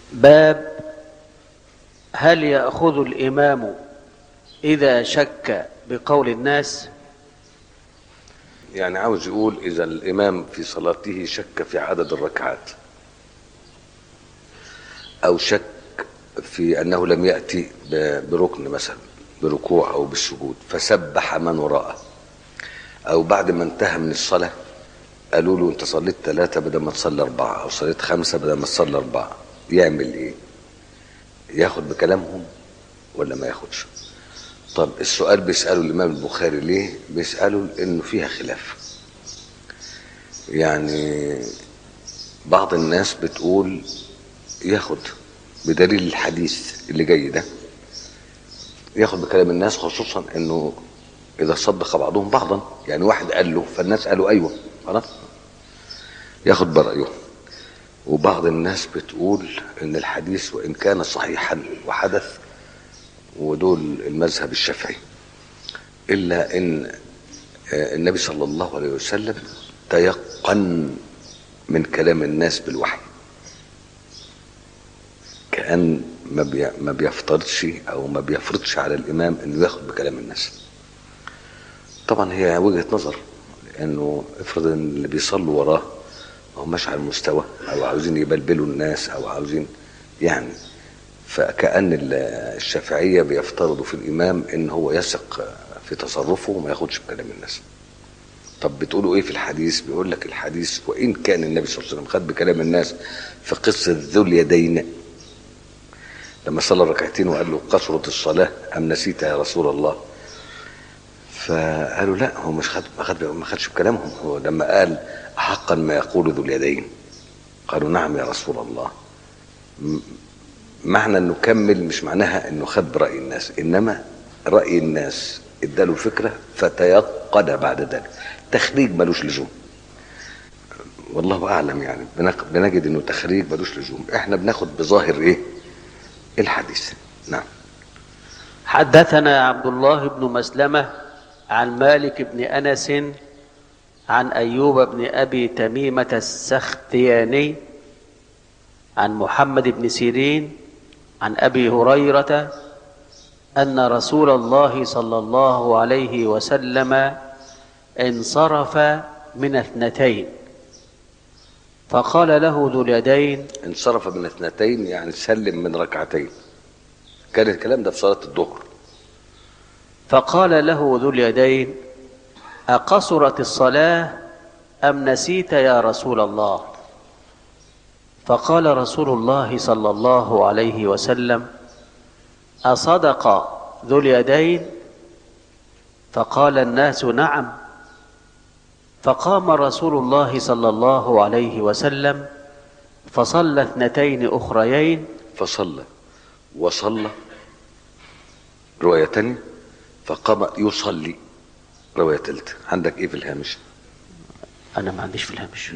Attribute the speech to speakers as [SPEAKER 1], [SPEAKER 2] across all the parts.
[SPEAKER 1] باب هل يأخذ الإمام إذا شك بقول الناس
[SPEAKER 2] يعني عاوز يقول إذا الإمام في صلاته شك في عدد الركعات أو شك في أنه لم يأتي ب- بركن مثلا بركوع أو بالسجود فسبح من وراءه أو بعد ما انتهى من الصلاة قالوا له أنت صليت ثلاثة بدل ما تصلي أربعة أو صليت خمسة بدل ما تصلي أربعة يعمل إيه؟ ياخد بكلامهم ولا ما ياخدش؟ طب السؤال بيسأله الإمام البخاري ليه؟ بيسأله لأنه فيها خلاف. يعني بعض الناس بتقول ياخد بدليل الحديث اللي جاي ده ياخد بكلام الناس خصوصا انه اذا صدق بعضهم بعضا يعني واحد قال له فالناس قالوا ايوه خلاص ياخد برايه وبعض الناس بتقول ان الحديث وان كان صحيحا وحدث ودول المذهب الشافعي الا ان آه، النبي صلى الله عليه وسلم تيقن من كلام الناس بالوحي كأن ما بي- ما بيفترضش او ما بيفرضش على الامام انه ياخد بكلام الناس طبعا هي وجهة نظر لانه افرض ان اللي بيصلوا وراه ما هماش على المستوى او عاوزين يبلبلوا الناس او عاوزين يعني فكأن ال- الشافعية بيفترضوا في الامام ان هو يثق في تصرفه وما ياخدش بكلام الناس طب بتقولوا ايه في الحديث بيقول لك الحديث وان كان النبي صلى الله عليه وسلم خد بكلام الناس في قصه ذو اليدين لما صلى ركعتين وقال له قصرت الصلاه ام نسيت يا رسول الله فقالوا لا هو مش خد ما خد ما خدش بكلامهم هو لما قال حقا ما يقول ذو اليدين قالوا نعم يا رسول الله م- معنى انه كمل مش معناها انه خد براي الناس انما راي الناس اداله الفكره فتيقن بعد ذلك تخريج ملوش لزوم والله اعلم يعني بنق- بنجد انه تخريج ملوش لزوم احنا بناخد بظاهر ايه الحديث نعم
[SPEAKER 1] حدثنا عبد الله بن مسلمة عن مالك بن أنس عن أيوب بن أبي تميمة السختياني عن محمد بن سيرين عن أبي هريرة أن رسول الله صلى الله عليه وسلم انصرف من اثنتين فقال له ذو اليدين
[SPEAKER 2] انصرف من اثنتين يعني سلم من ركعتين كان الكلام ده في صلاه الظهر
[SPEAKER 1] فقال له ذو اليدين أقصرت الصلاة أم نسيت يا رسول الله فقال رسول الله صلى الله عليه وسلم أصدق ذو اليدين فقال الناس نعم فقام رسول الله صلى الله عليه وسلم فصلى اثنتين أخريين
[SPEAKER 2] فصلى وصلى رواية تانية فقام يصلي رواية تالتة عندك ايه في الهامش
[SPEAKER 1] أنا ما عنديش في الهامش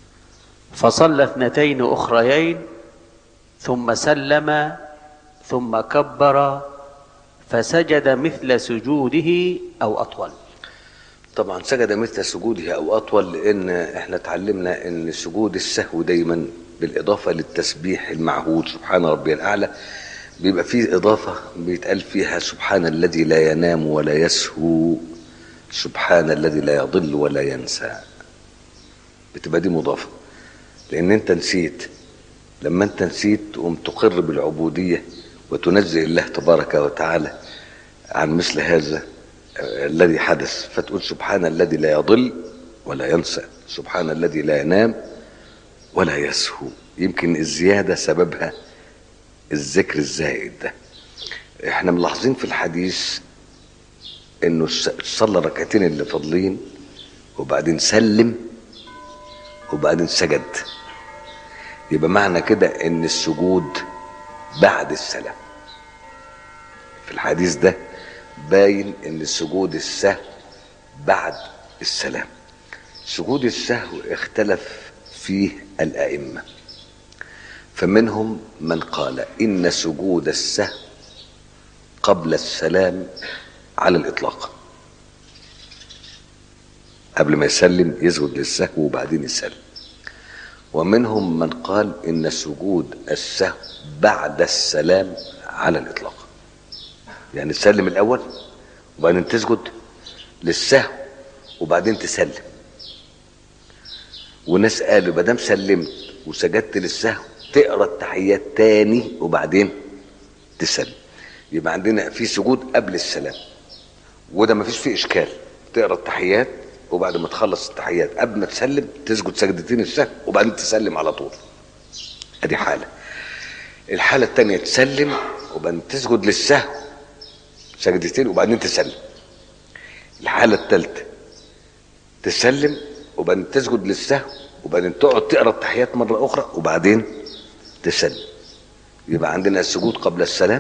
[SPEAKER 1] فصلى اثنتين أخريين ثم سلم ثم كبر فسجد مثل سجوده أو أطول
[SPEAKER 2] طبعا سجد مثل سجوده او اطول لان احنا اتعلمنا ان سجود السهو دايما بالاضافه للتسبيح المعهود سبحان ربي الاعلى بيبقى فيه اضافه بيتقال فيها سبحان الذي لا ينام ولا يسهو سبحان الذي لا يضل ولا ينسى بتبقى دي مضافه لان انت نسيت لما انت نسيت تقوم تقر بالعبوديه وتنزه الله تبارك وتعالى عن مثل هذا آه، الذي حدث فتقول سبحان الذي لا يضل ولا ينسى سبحان الذي لا ينام ولا يسهو يمكن الزياده سببها الذكر الزائد ده احنا ملاحظين في الحديث انه س- صلى ركعتين اللي فاضلين وبعدين سلم وبعدين سجد يبقى معنى كده ان السجود بعد السلام في الحديث ده باين ان السجود السهو بعد السلام سجود السهو اختلف فيه الائمه فمنهم من قال ان سجود السهو قبل السلام على الاطلاق قبل ما يسلم يسجد للسهو وبعدين يسلم ومنهم من قال ان سجود السهو بعد السلام على الاطلاق يعني تسلم الاول وبعدين تسجد للسهو وبعدين تسلم وناس قالوا ما دام سلمت وسجدت للسهو تقرا التحيات تاني وبعدين تسلم يبقى عندنا في سجود قبل السلام وده ما فيش فيه اشكال تقرا التحيات وبعد ما تخلص التحيات قبل ما تسلم تسجد سجدتين السهو وبعدين تسلم على طول ادي حاله الحاله الثانيه تسلم وبعدين تسجد للسهو سجدتين وبعدين تسلم الحاله الثالثه تسلم وبعدين تسجد للسهو وبعدين تقعد تقرا التحيات مره اخرى وبعدين تسلم يبقى عندنا السجود قبل السلام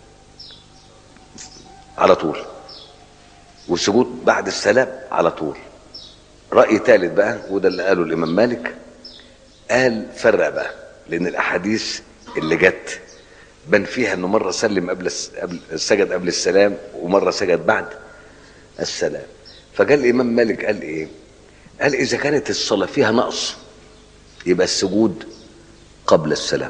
[SPEAKER 2] على طول والسجود بعد السلام على طول رأي ثالث بقى وده اللي قاله الإمام مالك قال فرق بقى لأن الأحاديث اللي جت بان فيها انه مره سلم قبل الس- قبل سجد قبل السلام ومره سجد بعد السلام فقال الامام مالك قال ايه قال اذا كانت الصلاه فيها نقص يبقى السجود قبل السلام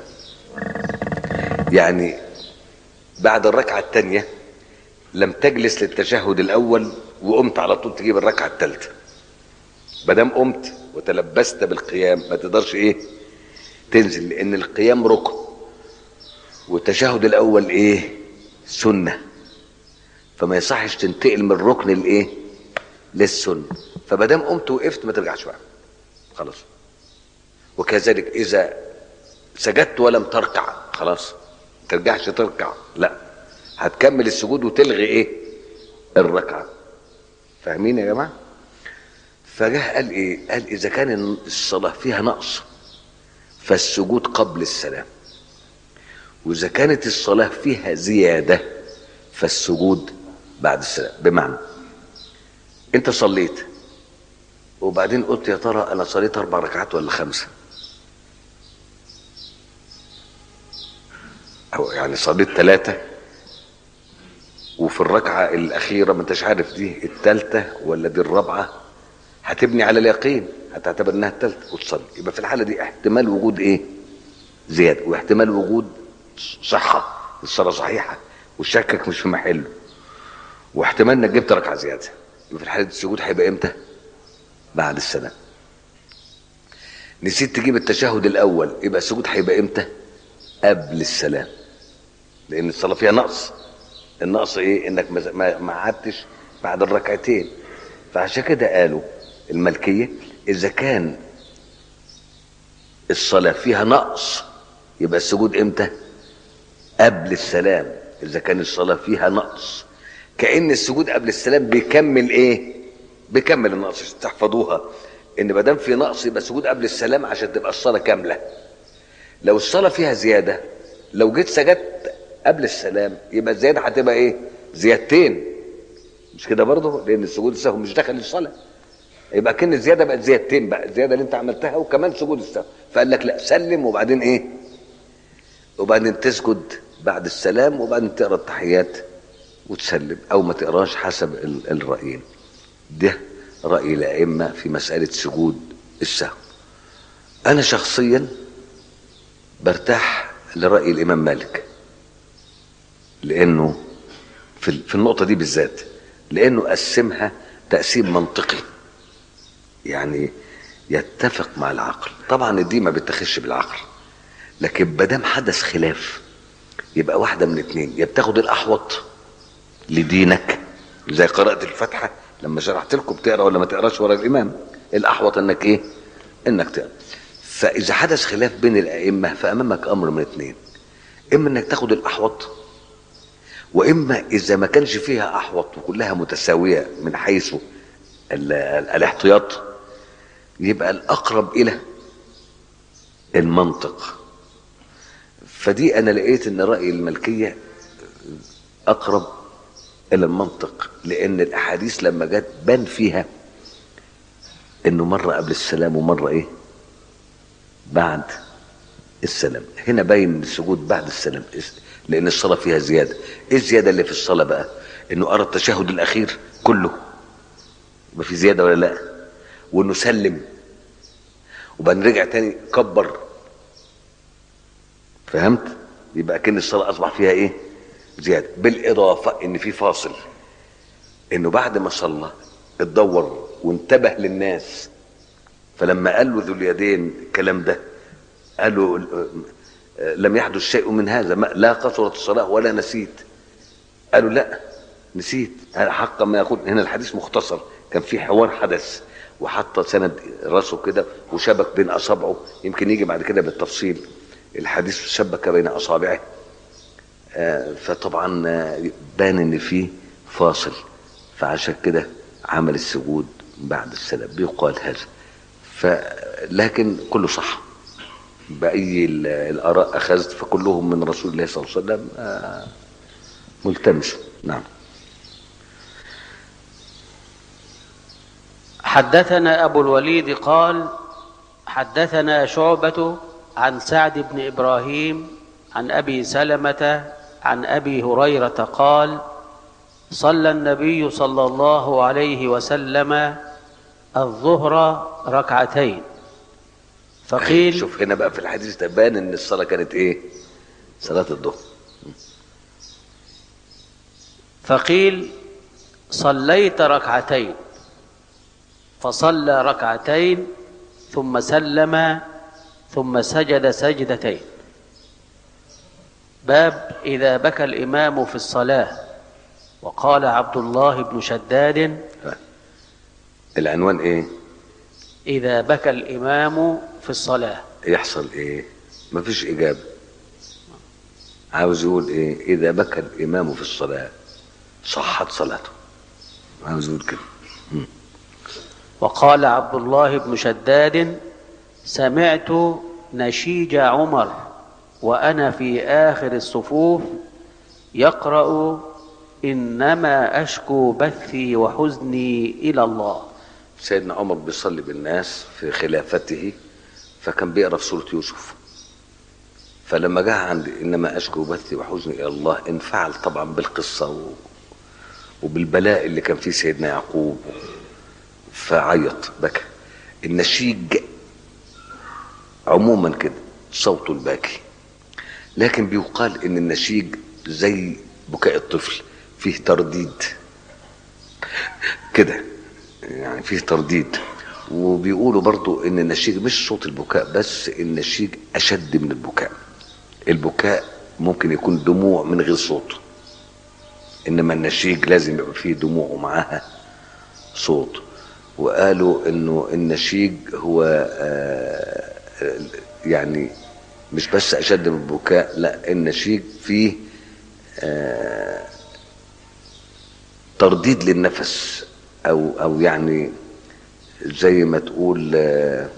[SPEAKER 2] يعني بعد الركعه الثانيه لم تجلس للتشهد الاول وقمت على طول تجيب الركعه الثالثه ما دام قمت وتلبست بالقيام ما تقدرش ايه تنزل لان القيام ركن والتشهد الاول ايه سنه فما يصحش تنتقل من الركن الايه للسنه فما دام قمت وقفت ما ترجعش بقى خلاص وكذلك اذا سجدت ولم تركع خلاص ما ترجعش تركع لا هتكمل السجود وتلغي ايه الركعه فاهمين يا جماعه فجاه قال ايه قال اذا كان الصلاه فيها نقص فالسجود قبل السلام واذا كانت الصلاه فيها زياده فالسجود بعد السلام بمعنى انت صليت وبعدين قلت يا ترى انا صليت اربع ركعات ولا خمسه او يعني صليت ثلاثه وفي الركعه الاخيره ما انتش عارف دي الثالثه ولا دي الرابعه هتبني على اليقين هتعتبر انها الثالثه وتصلي يبقى في الحاله دي احتمال وجود ايه زياده واحتمال وجود صحه الصلاه صحيحه وشكك مش في محله واحتمال انك جبت ركعه زياده يبقى في الحاله دي السجود هيبقى امتى بعد السلام نسيت تجيب التشهد الاول يبقى السجود هيبقى امتى قبل السلام لان الصلاه فيها نقص النقص ايه انك ما- ما ما قعدتش بعد الركعتين فعشان كده قالوا الملكيه اذا كان الصلاه فيها نقص يبقى السجود امتى قبل السلام اذا كان الصلاه فيها نقص كان السجود قبل السلام بيكمل ايه بيكمل النقص عشان تحفظوها ان ما دام في نقص يبقى السجود قبل السلام عشان تبقى الصلاه كامله لو الصلاه فيها زياده لو جيت سجدت قبل السلام يبقى الزياده هتبقى ايه زيادتين مش كده برضه لان السجود السهو مش داخل الصلاه يبقى كان الزياده بقت زيادتين بقى الزياده اللي انت عملتها وكمان سجود السهو فقال لك لا سلم وبعدين ايه وبعدين تسجد بعد السلام وبعدين تقرا التحيات وتسلم او ما تقراش حسب ال- الرايين ده راي الائمه في مساله سجود السهو انا شخصيا برتاح لراي الامام مالك لانه في في النقطه دي بالذات لانه قسمها تقسيم منطقي يعني يتفق مع العقل طبعا دي ما بتخش بالعقل لكن ما دام حدث خلاف يبقى واحده من اتنين يا بتاخد الاحوط لدينك زي قراءة الفاتحة لما شرحت لكم تقرا ولا ما تقراش ورا الإمام الأحوط إنك إيه؟ إنك تقرا فإذا حدث خلاف بين الأئمة فأمامك أمر من اتنين إما إنك تاخد الأحوط وإما إذا ما كانش فيها أحوط وكلها متساوية من حيث ال- ال- الاحتياط يبقى الأقرب إلى المنطق فدي أنا لقيت إن رأي الملكية أقرب الى المنطق لان الاحاديث لما جت بان فيها انه مره قبل السلام ومره ايه بعد السلام هنا باين السجود بعد السلام لان الصلاه فيها زياده ايه الزياده اللي في الصلاه بقى انه قرا التشهد الاخير كله يبقى في زياده ولا لا وانه سلم وبعدين رجع تاني كبر فهمت يبقى كان الصلاه اصبح فيها ايه زياده بالاضافه ان في فاصل انه بعد ما صلى اتدور وانتبه للناس فلما قال له ذو اليدين الكلام ده قال له آه، لم يحدث شيء من هذا ما- لا قصرت الصلاه ولا نسيت قالوا لا نسيت هذا حق ما يقول هنا الحديث مختصر كان في حوار حدث وحط سند راسه كده وشبك بين اصابعه يمكن يجي بعد كده بالتفصيل الحديث شبك بين اصابعه آه، فطبعا آه، بان ان فيه فاصل فعشان كده عمل السجود بعد السلام بيقال هذا فلكن كله صح بأي ال- الآراء أخذت فكلهم من رسول الله صلى الله عليه وسلم آه، ملتمس نعم
[SPEAKER 1] حدثنا أبو الوليد قال حدثنا شعبة عن سعد بن إبراهيم عن أبي سلمة عن أبي هريرة قال صلى النبي صلى الله عليه وسلم الظهر ركعتين فقيل
[SPEAKER 2] شوف هنا بقى في الحديث ده بان ان الصلاه كانت ايه صلاه الظهر
[SPEAKER 1] فقيل صليت ركعتين فصلى ركعتين ثم سلم ثم سجد سجدتين باب اذا بكى الامام في الصلاه وقال عبد الله بن شداد
[SPEAKER 2] العنوان ايه
[SPEAKER 1] اذا بكى الامام في الصلاه
[SPEAKER 2] يحصل ايه مفيش اجابه عاوز يقول ايه اذا بكى الامام في الصلاه صحت صلاته عاوز يقول كده
[SPEAKER 1] وقال عبد الله بن شداد سمعت نشيج عمر وانا في اخر الصفوف يقرا انما اشكو بثي وحزني الى الله
[SPEAKER 2] سيدنا عمر بيصلي بالناس في خلافته فكان بيقرا في سوره يوسف فلما جاء عند انما اشكو بثي وحزني الى الله انفعل طبعا بالقصه و... وبالبلاء اللي كان فيه سيدنا يعقوب فعيط بكى النشيج عموما كده صوته الباكي لكن بيقال ان النشيج زي بكاء الطفل فيه ترديد كده يعني فيه ترديد وبيقولوا برضو ان النشيج مش صوت البكاء بس النشيج اشد من البكاء البكاء ممكن يكون دموع من غير صوت انما النشيج لازم يبقى فيه دموع ومعاها صوت وقالوا انه النشيج هو آه، آه، يعني مش بس اشد من البكاء لا النشيج فيه آه، ترديد للنفس او او يعني زي ما تقول آه،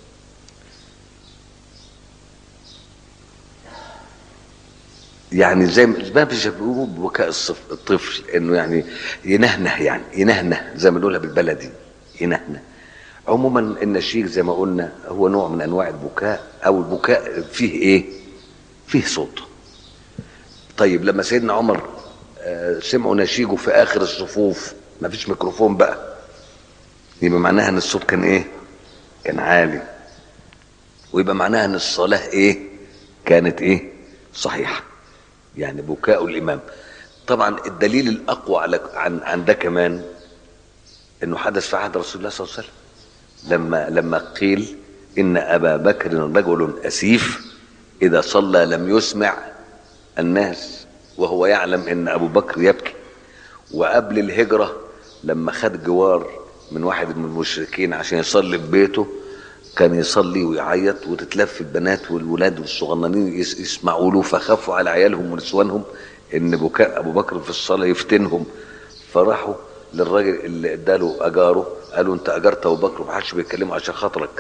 [SPEAKER 2] يعني زي ما ما فيش بيقولوا بكاء الصف- الطفل انه يعني ينهنه يعني ينهنه زي ما نقولها بالبلدي ينهنه عموما النشيج زي ما قلنا هو نوع من انواع البكاء او البكاء فيه ايه فيه صوت طيب لما سيدنا عمر آه، سمعوا نشيجه في اخر الصفوف ما فيش ميكروفون بقى يبقى معناها ان الصوت كان ايه كان عالي ويبقى معناها ان الصلاه ايه كانت ايه صحيحه يعني بكاء الامام طبعا الدليل الاقوى على عن عن ده كمان انه حدث في عهد رسول الله صلى الله عليه وسلم لما لما قيل ان ابا بكر رجل اسيف اذا صلى لم يسمع الناس وهو يعلم ان ابو بكر يبكي وقبل الهجره لما خد جوار من واحد من المشركين عشان يصلي في بيته كان يصلي ويعيط وتتلف البنات والولاد والصغننين يس- يسمعوا له فخافوا على عيالهم ونسوانهم ان بكاء ابو بكر في الصلاه يفتنهم فراحوا للراجل اللي اداله اجاره قالوا انت اجرت ابو بكر ومحدش بيتكلمه عشان خاطرك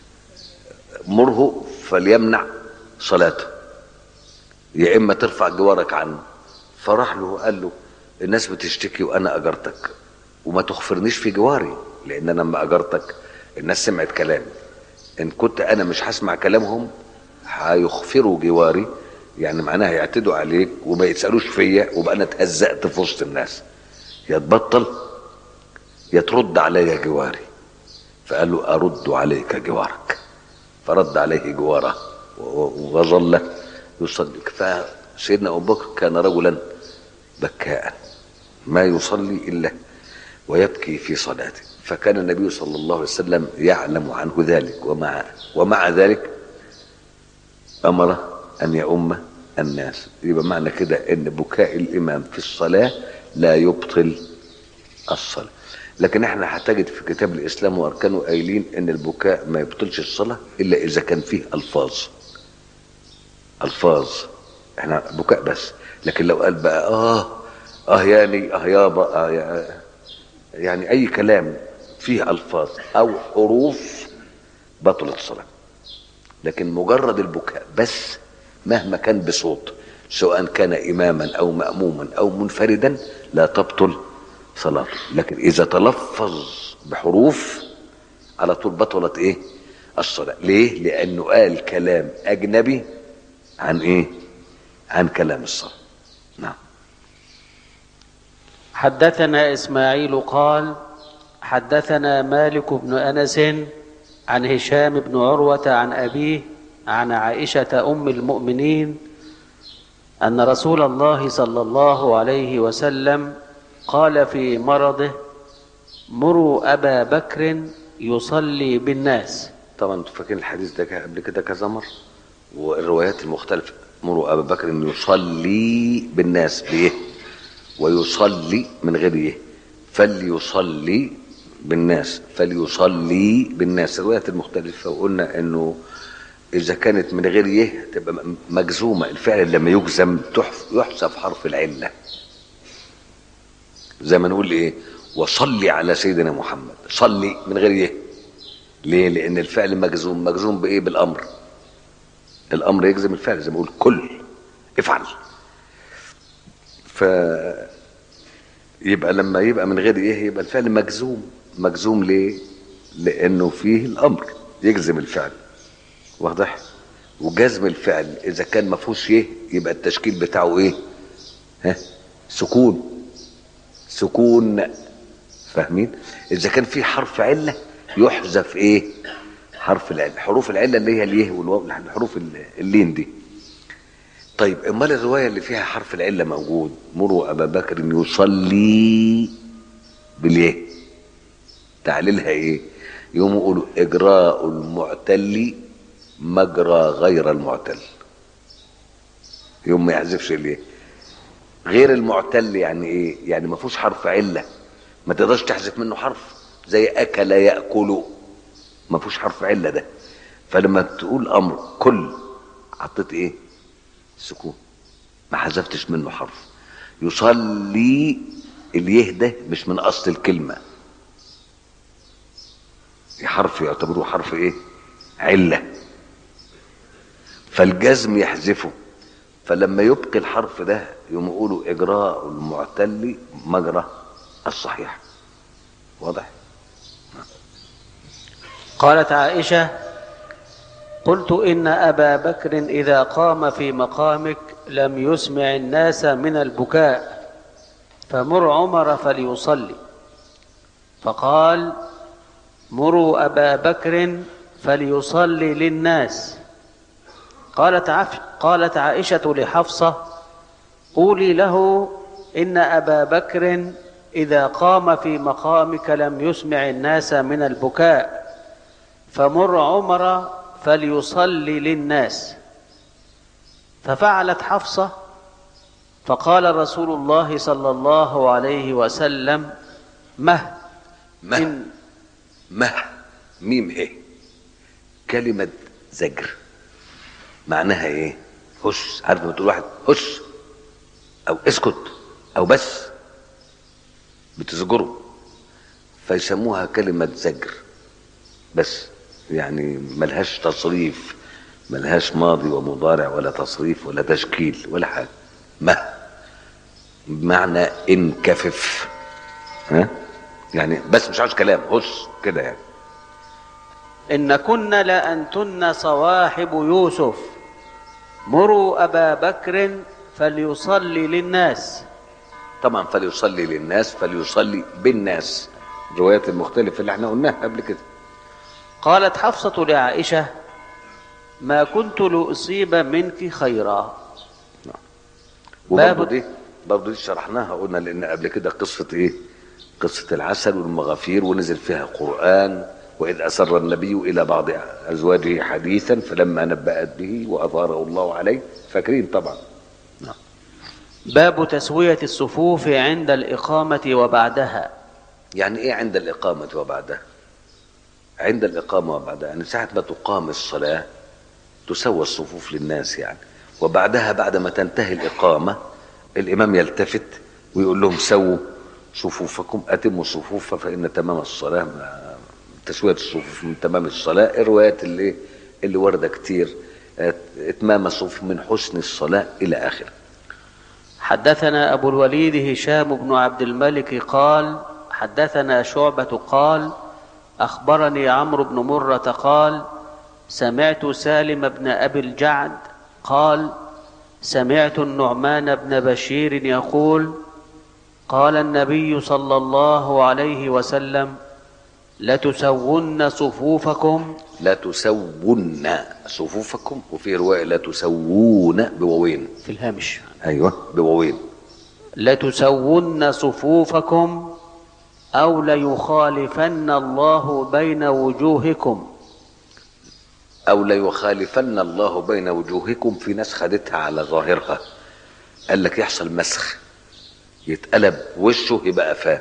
[SPEAKER 2] مره فليمنع صلاته يا اما ترفع جوارك عنه فراح له قال له الناس بتشتكي وانا اجرتك وما تخفرنيش في جواري لان انا لما اجرتك الناس سمعت كلامي ان كنت انا مش هسمع كلامهم هيخفروا جواري يعني معناها يعتدوا عليك وما يسالوش فيا وبقى انا اتهزقت في وسط الناس يا تبطل يا ترد عليا جواري فقال له ارد عليك جوارك فرد عليه جواره و- و- وظل يصلي فسيدنا ابو بكر كان رجلا بكاء ما يصلي الا ويبكي في صلاته فكان النبي صلى الله عليه وسلم يعلم عنه ذلك ومع ومع ذلك امر ان يؤم الناس يبقى معنى كده ان بكاء الامام في الصلاه لا يبطل الصلاه لكن احنا هتجد في كتاب الاسلام واركانه قايلين ان البكاء ما يبطلش الصلاه الا اذا كان فيه الفاظ الفاظ احنا بكاء بس لكن لو قال بقى اه اه يعني اه يابا آه يا يعني اي كلام فيه الفاظ او حروف بطلت الصلاه لكن مجرد البكاء بس مهما كان بصوت سواء كان اماما او ماموما او منفردا لا تبطل صلاته لكن اذا تلفظ بحروف على طول بطلت ايه الصلاه ليه لانه قال كلام اجنبي عن ايه عن كلام الصلاه نعم
[SPEAKER 1] حدثنا اسماعيل قال حدثنا مالك بن انس عن هشام بن عروه عن ابيه عن عائشه ام المؤمنين ان رسول الله صلى الله عليه وسلم قال في مرضه مروا ابا بكر يصلي بالناس
[SPEAKER 2] طبعا انتوا فاكرين الحديث ده كان قبل كده كذا مره والروايات المختلفه مروا ابا بكر ان يصلي بالناس بايه ويصلي من غير ايه فليصلي بالناس فليصلي بالناس الروايات المختلفه وقلنا انه اذا كانت من غير يه تبقى م- مجزومه الفعل لما يجزم تحف- يحذف حرف العله زي ما نقول ايه وصلي على سيدنا محمد صلي من غير يه ليه لان الفعل مجزوم مجزوم بايه بالامر الامر يجزم الفعل زي ما بقول كل افعل ف يبقى لما يبقى من غير ايه يبقى الفعل مجزوم مجزوم ليه لانه فيه الامر يجزم الفعل واضح وجزم الفعل اذا كان ما فيهوش ايه يبقى التشكيل بتاعه ايه ها سكون سكون فاهمين اذا كان في حرف عله يحذف ايه حرف العله حروف العله اللي هي اليه والواو الحروف ال- اللين دي طيب امال الروايه اللي فيها حرف العله موجود مروا ابا بكر يصلي باليه تعليلها ايه يقوموا يقولوا اجراء المعتل مجرى غير المعتل يوم ما يحذفش اليه غير المعتل يعني ايه يعني ما فيهوش حرف عله ما تقدرش تحذف منه حرف زي اكل ياكل ما فيهوش حرف عله ده فلما تقول امر كل حطيت ايه سكون ما حذفتش منه حرف يصلي اليه ده مش من اصل الكلمه في حرف يعتبروه حرف ايه عله فالجزم يحذفه فلما يبقي الحرف ده يقوم يقولوا اجراء المعتل مجرى الصحيح واضح
[SPEAKER 1] قالت عائشه قلت ان ابا بكر اذا قام في مقامك لم يسمع الناس من البكاء فمر عمر فليصلي فقال مروا ابا بكر فليصلي للناس قالت عف قالت عائشه لحفصه قولي له ان ابا بكر اذا قام في مقامك لم يسمع الناس من البكاء فمر عمر فليصلي للناس ففعلت حفصه فقال رسول الله صلى الله عليه وسلم مه
[SPEAKER 2] مه
[SPEAKER 1] إن
[SPEAKER 2] مه ميم ايه كلمة زجر معناها ايه هش عارف لما تقول واحد هش او اسكت او بس بتزجره فيسموها كلمة زجر بس يعني ملهاش تصريف ملهاش ماضي ومضارع ولا تصريف ولا تشكيل ولا حاجة مه بمعنى انكفف ها يعني بس مش عاوز كلام هش كده يعني
[SPEAKER 1] إن كن لأنتن صواحب يوسف مروا أبا بكر فليصلي للناس
[SPEAKER 2] طبعا فليصلي للناس فليصلي بالناس الروايات المختلفة اللي احنا قلناها قبل كده
[SPEAKER 1] قالت حفصة لعائشة ما كنت لأصيب منك خيرا
[SPEAKER 2] وبرضه
[SPEAKER 1] باب-
[SPEAKER 2] دي برضه دي شرحناها قلنا لان قبل كده قصه ايه؟ قصه العسل والمغافير ونزل فيها قران واذ اسر النبي الى بعض ازواجه حديثا فلما نبأت به واظهره الله عليه فاكرين طبعا
[SPEAKER 1] باب تسوية الصفوف عند الإقامة وبعدها
[SPEAKER 2] يعني ايه عند الاقامه وبعدها؟ عند الاقامه وبعدها يعني ساعه ما تقام الصلاه تسوى الصفوف للناس يعني وبعدها بعد ما تنتهي الاقامه الامام يلتفت ويقول لهم سووا صفوفكم اتموا الصفوف فان تمام الصلاه ما- تسويه الصفوف من تمام الصلاه الروايات اللي اللي وارده كتير ات- اتمام الصفوف من حسن الصلاه الى اخره
[SPEAKER 1] حدثنا أبو الوليد هشام بن عبد الملك قال حدثنا شعبة قال أخبرني عمرو بن مرة قال سمعت سالم بن أبي الجعد قال سمعت النعمان بن بشير يقول قال النبي صلى الله عليه وسلم لتسون صفوفكم
[SPEAKER 2] لا تسون صفوفكم وفي روايه لا تسوون بواوين
[SPEAKER 1] في الهامش
[SPEAKER 2] ايوه بواوين
[SPEAKER 1] لتسون صفوفكم أو ليخالفن الله بين وجوهكم
[SPEAKER 2] او ليخالفن الله بين وجوهكم في ناس خدتها على ظاهرها قال لك يحصل مسخ يتقلب وشه يبقى قفاه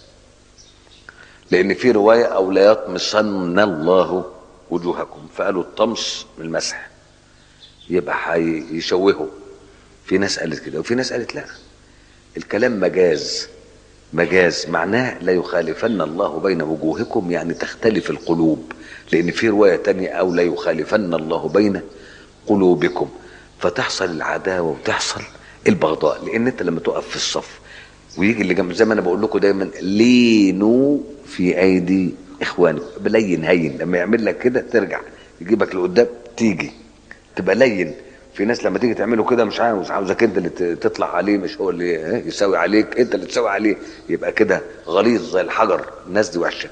[SPEAKER 2] لان في روايه او ليطمسن الله وجوهكم فقالوا الطمس من المسح يبقى هيشوهه في ناس قالت كده وفي ناس قالت لا الكلام مجاز مجاز معناه لا يخالفن الله بين وجوهكم يعني تختلف القلوب لان في روايه تانية او لا يخالفن الله بين قلوبكم فتحصل العداوه وتحصل البغضاء لان انت لما تقف في الصف ويجي اللي جنب زي ما انا بقول لكم دايما لينوا في ايدي اخوانكم بلين هين لما يعمل لك كده ترجع يجيبك لقدام تيجي تبقى لين في ناس لما تيجي تعمله كده مش عاوز عاوزك انت اللي ت- تطلع عليه مش هو اللي ها، يساوي عليك انت اللي تساوي عليه يبقى كده غليظ زي الحجر الناس دي وحشه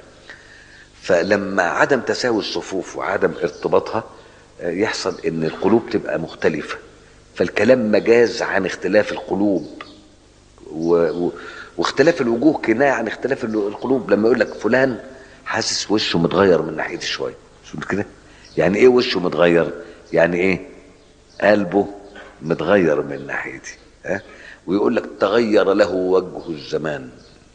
[SPEAKER 2] فلما عدم تساوي الصفوف وعدم ارتباطها آه، يحصل ان القلوب تبقى مختلفه فالكلام مجاز عن اختلاف القلوب و... و... واختلاف الوجوه كنايه عن اختلاف ال- القلوب لما يقول لك فلان حاسس وشه متغير من ناحيتي شويه شو كده يعني ايه وشه متغير يعني ايه قلبه متغير من ناحيتي ها ويقول لك تغير له وجه الزمان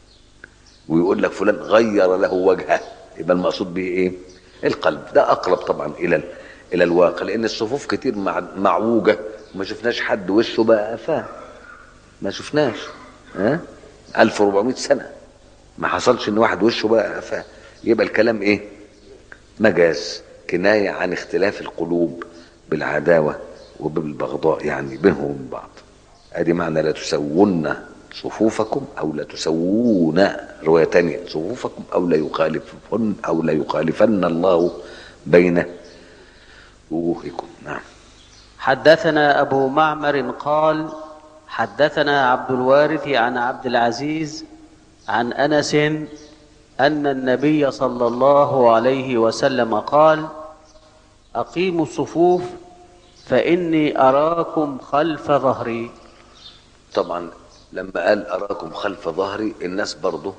[SPEAKER 2] ويقول لك فلان غير له وجهه يبقى المقصود به ايه القلب ده اقرب طبعا الى ال- الى الواقع لان الصفوف كتير مع- معوجه وما شفناش حد وشه بقى قفاه ما شفناش ها 1400 سنه ما حصلش ان واحد وشه بقى قفاه يبقى الكلام ايه مجاز كنايه عن اختلاف القلوب بالعداوه وبالبغضاء يعني بينهم وبين بعض ادي معنى لا تسوون صفوفكم او لا تسوون روايه تانية صفوفكم او لا يخالفن او لا يخالفن الله بين وجوهكم نعم
[SPEAKER 1] حدثنا أبو معمر قال حدثنا عبد الوارث عن عبد العزيز عن أنس أن النبي صلى الله عليه وسلم قال أقيموا الصفوف فإني أراكم خلف ظهري
[SPEAKER 2] طبعا لما قال اراكم خلف ظهري الناس برضه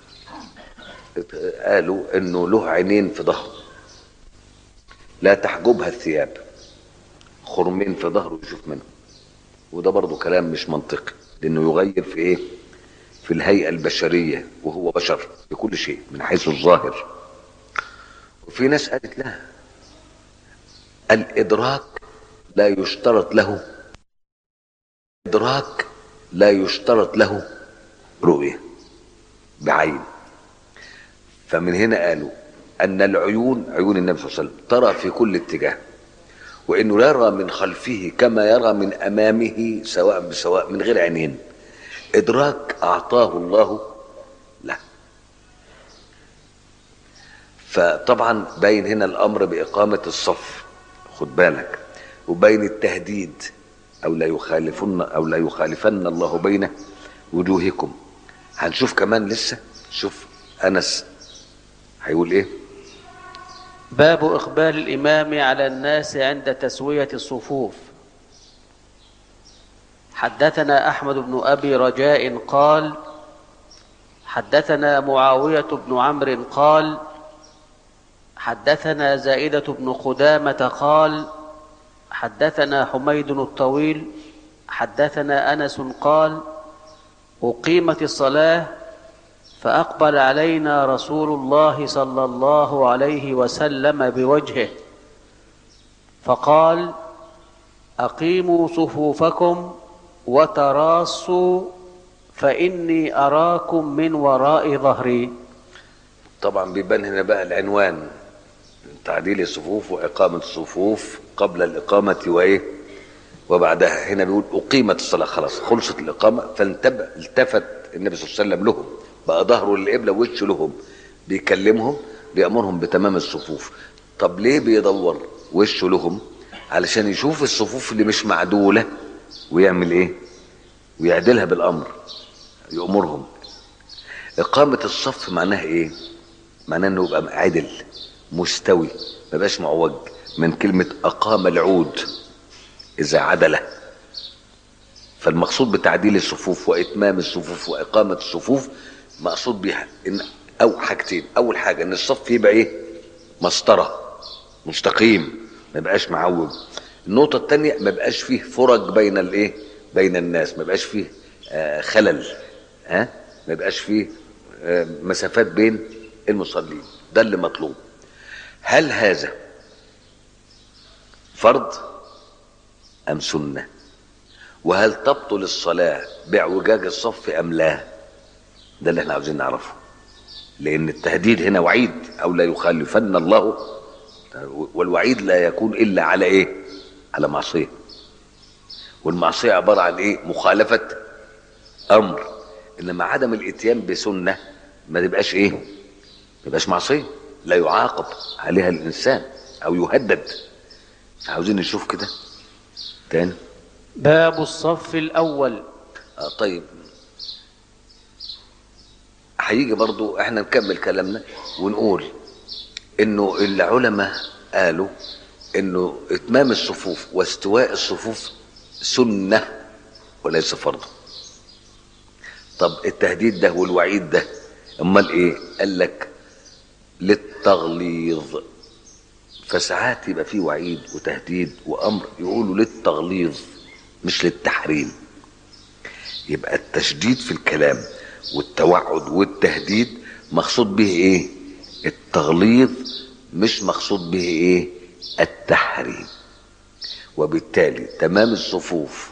[SPEAKER 2] قالوا انه له عينين في ظهره لا تحجبها الثياب خرمين في ظهره يشوف منهم وده برضه كلام مش منطقي لانه يغير في ايه في الهيئه البشريه وهو بشر في كل شيء من حيث الظاهر وفي ناس قالت لا الادراك لا يشترط له إدراك لا يشترط له رؤية بعين فمن هنا قالوا أن العيون عيون النبي صلى الله عليه وسلم ترى في كل اتجاه وإنه لا يرى من خلفه كما يرى من أمامه سواء بسواء من غير عينين إدراك أعطاه الله له فطبعا باين هنا الأمر بإقامة الصف خد بالك وبين التهديد او لا يخالفن او لا يخالفن الله بين وجوهكم هنشوف كمان لسه شوف انس هيقول ايه
[SPEAKER 1] باب إقبال الإمام على الناس عند تسوية الصفوف حدثنا أحمد بن أبي رجاء قال حدثنا معاوية بن عمرو قال حدثنا زائدة بن قدامة قال حدثنا حميد الطويل حدثنا أنس قال أقيمت الصلاة فأقبل علينا رسول الله صلى الله عليه وسلم بوجهه فقال أقيموا صفوفكم وتراصوا فإني أراكم من وراء ظهري
[SPEAKER 2] طبعا بيبان هنا بقى العنوان تعديل الصفوف وإقامة الصفوف قبل الإقامة وإيه وبعدها هنا بيقول أقيمت الصلاة خلاص خلصت الإقامة فانتبه التفت النبي صلى الله عليه وسلم لهم بقى ظهره للقبلة ووشه لهم بيكلمهم بيأمرهم بتمام الصفوف طب ليه بيدور وشه لهم علشان يشوف الصفوف اللي مش معدولة ويعمل ايه ويعدلها بالأمر يأمرهم إقامة الصف معناها ايه معناه انه يبقى عدل مستوي ما يبقاش معوج من كلمة أقام العود إذا عدله فالمقصود بتعديل الصفوف وإتمام الصفوف وإقامة الصفوف مقصود بيها إن أو حاجتين أول حاجة إن الصف يبقى إيه مسطرة مستقيم ما يبقاش معوج النقطة الثانية ما يبقاش فيه فرج بين الإيه بين الناس ما يبقاش فيه آه خلل ها آه؟ ما يبقاش فيه آه مسافات بين المصلين ده اللي مطلوب هل هذا فرض أم سنة وهل تبطل الصلاة باعوجاج الصف أم لا ده اللي احنا عاوزين نعرفه لأن التهديد هنا وعيد أو لا يخالفن الله والوعيد لا يكون إلا على إيه على معصية والمعصية عبارة عن إيه مخالفة أمر إنما عدم الإتيان بسنة ما تبقاش إيه ما تبقاش معصية لا يعاقب عليها الإنسان أو يهدد عاوزين نشوف كده تاني
[SPEAKER 1] باب الصف الأول
[SPEAKER 2] آه طيب هيجي برضو احنا نكمل كلامنا ونقول انه العلماء قالوا انه اتمام الصفوف واستواء الصفوف سنة وليس فرض طب التهديد ده والوعيد ده امال ايه قال لك للتغليظ فساعات يبقى فيه وعيد وتهديد وامر يقولوا للتغليظ مش للتحريم يبقى التشديد في الكلام والتوعد والتهديد مقصود به ايه التغليظ مش مقصود به ايه التحريم وبالتالي تمام الصفوف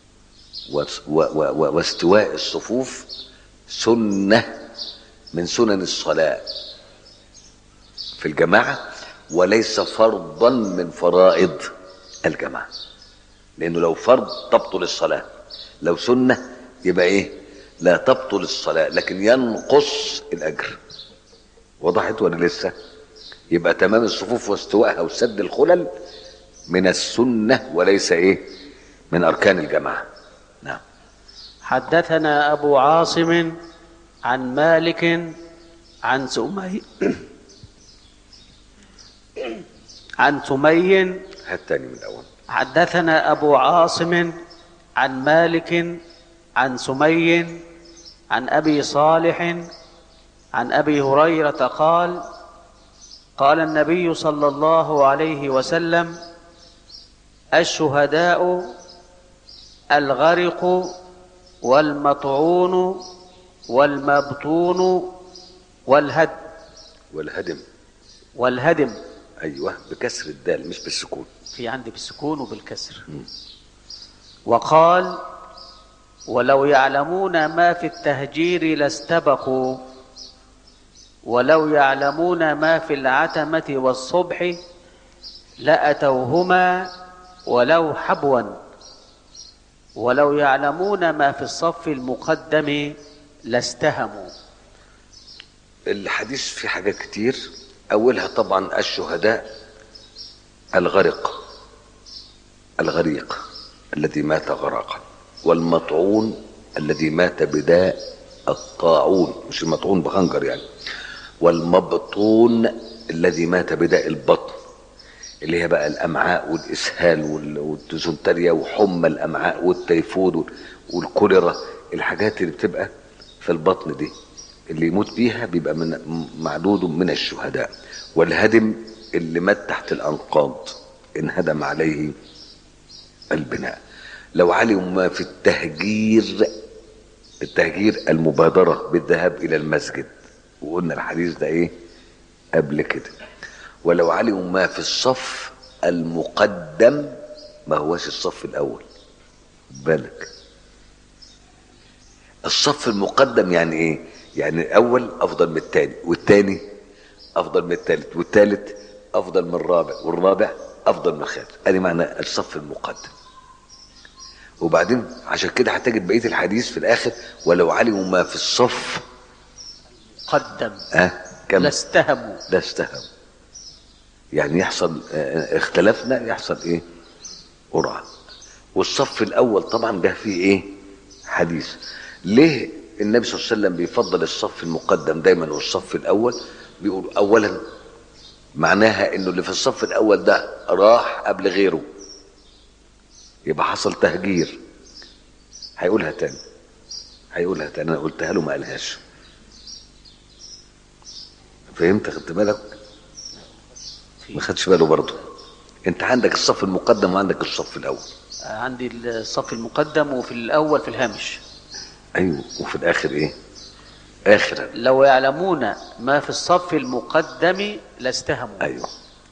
[SPEAKER 2] واستواء الصفوف سنة من سنن الصلاة في الجماعة وليس فرضا من فرائض الجماعة لأنه لو فرض تبطل الصلاة لو سنة يبقى إيه لا تبطل الصلاة لكن ينقص الأجر وضحت ولا لسه يبقى تمام الصفوف واستوائها وسد الخلل من السنة وليس إيه من أركان الجماعة نعم
[SPEAKER 1] حدثنا أبو عاصم عن مالك عن سمي عن سمي
[SPEAKER 2] هات تاني من الأول
[SPEAKER 1] حدثنا أبو عاصم عن مالك عن سمي عن أبي صالح عن أبي هريرة قال قال النبي صلى الله عليه وسلم الشهداء الغرق والمطعون والمبطون والهد
[SPEAKER 2] والهدم
[SPEAKER 1] والهدم
[SPEAKER 2] أيوه بكسر الدال مش بالسكون
[SPEAKER 1] في عندي بالسكون وبالكسر وقال ولو يعلمون ما في التهجير لاستبقوا ولو يعلمون ما في العتمة والصبح لأتوهما ولو حبوا ولو يعلمون ما في الصف المقدم لاستهموا
[SPEAKER 2] الحديث فيه حاجات كتير أولها طبعا الشهداء الغرق الغريق الذي مات غرقا والمطعون الذي مات بداء الطاعون مش المطعون بخنجر يعني والمبطون الذي مات بداء البطن اللي هي بقى الامعاء والاسهال وال- والديزنتريا وحمى الامعاء والتيفود وال- والكوليرا الحاجات اللي بتبقى في البطن دي اللي يموت بيها بيبقى من معدود من الشهداء والهدم اللي مات تحت الانقاض انهدم عليه البناء لو علموا ما في التهجير التهجير المبادرة بالذهاب إلى المسجد وقلنا الحديث ده إيه قبل كده ولو علموا ما في الصف المقدم ما هوش الصف الأول بالك الصف المقدم يعني إيه يعني الأول أفضل من الثاني والثاني أفضل من الثالث والثالث أفضل من الرابع والرابع أفضل من الخامس أدي معنى الصف المقدم وبعدين عشان كده هتجد بقيه الحديث في الاخر ولو علموا ما في الصف
[SPEAKER 1] قدم
[SPEAKER 2] ها كم
[SPEAKER 1] لاستهموا
[SPEAKER 2] ده استهم يعني يحصل آه، اختلفنا يحصل ايه قرعه والصف الاول طبعا ده فيه ايه حديث ليه النبي صلى الله عليه وسلم بيفضل الصف المقدم دايما والصف الاول بيقول اولا معناها انه اللي في الصف الاول ده راح قبل غيره يبقى حصل تهجير هيقولها تاني هيقولها تاني انا قلتها له ما قالهاش فهمت خدت بالك ما خدش باله برضه انت عندك الصف المقدم وعندك الصف الاول
[SPEAKER 1] عندي الصف المقدم وفي الأول في الهامش
[SPEAKER 2] ايوه وفي الاخر ايه اخر
[SPEAKER 1] لو يعلمون ما في الصف المقدم لاستهموا
[SPEAKER 2] ايوه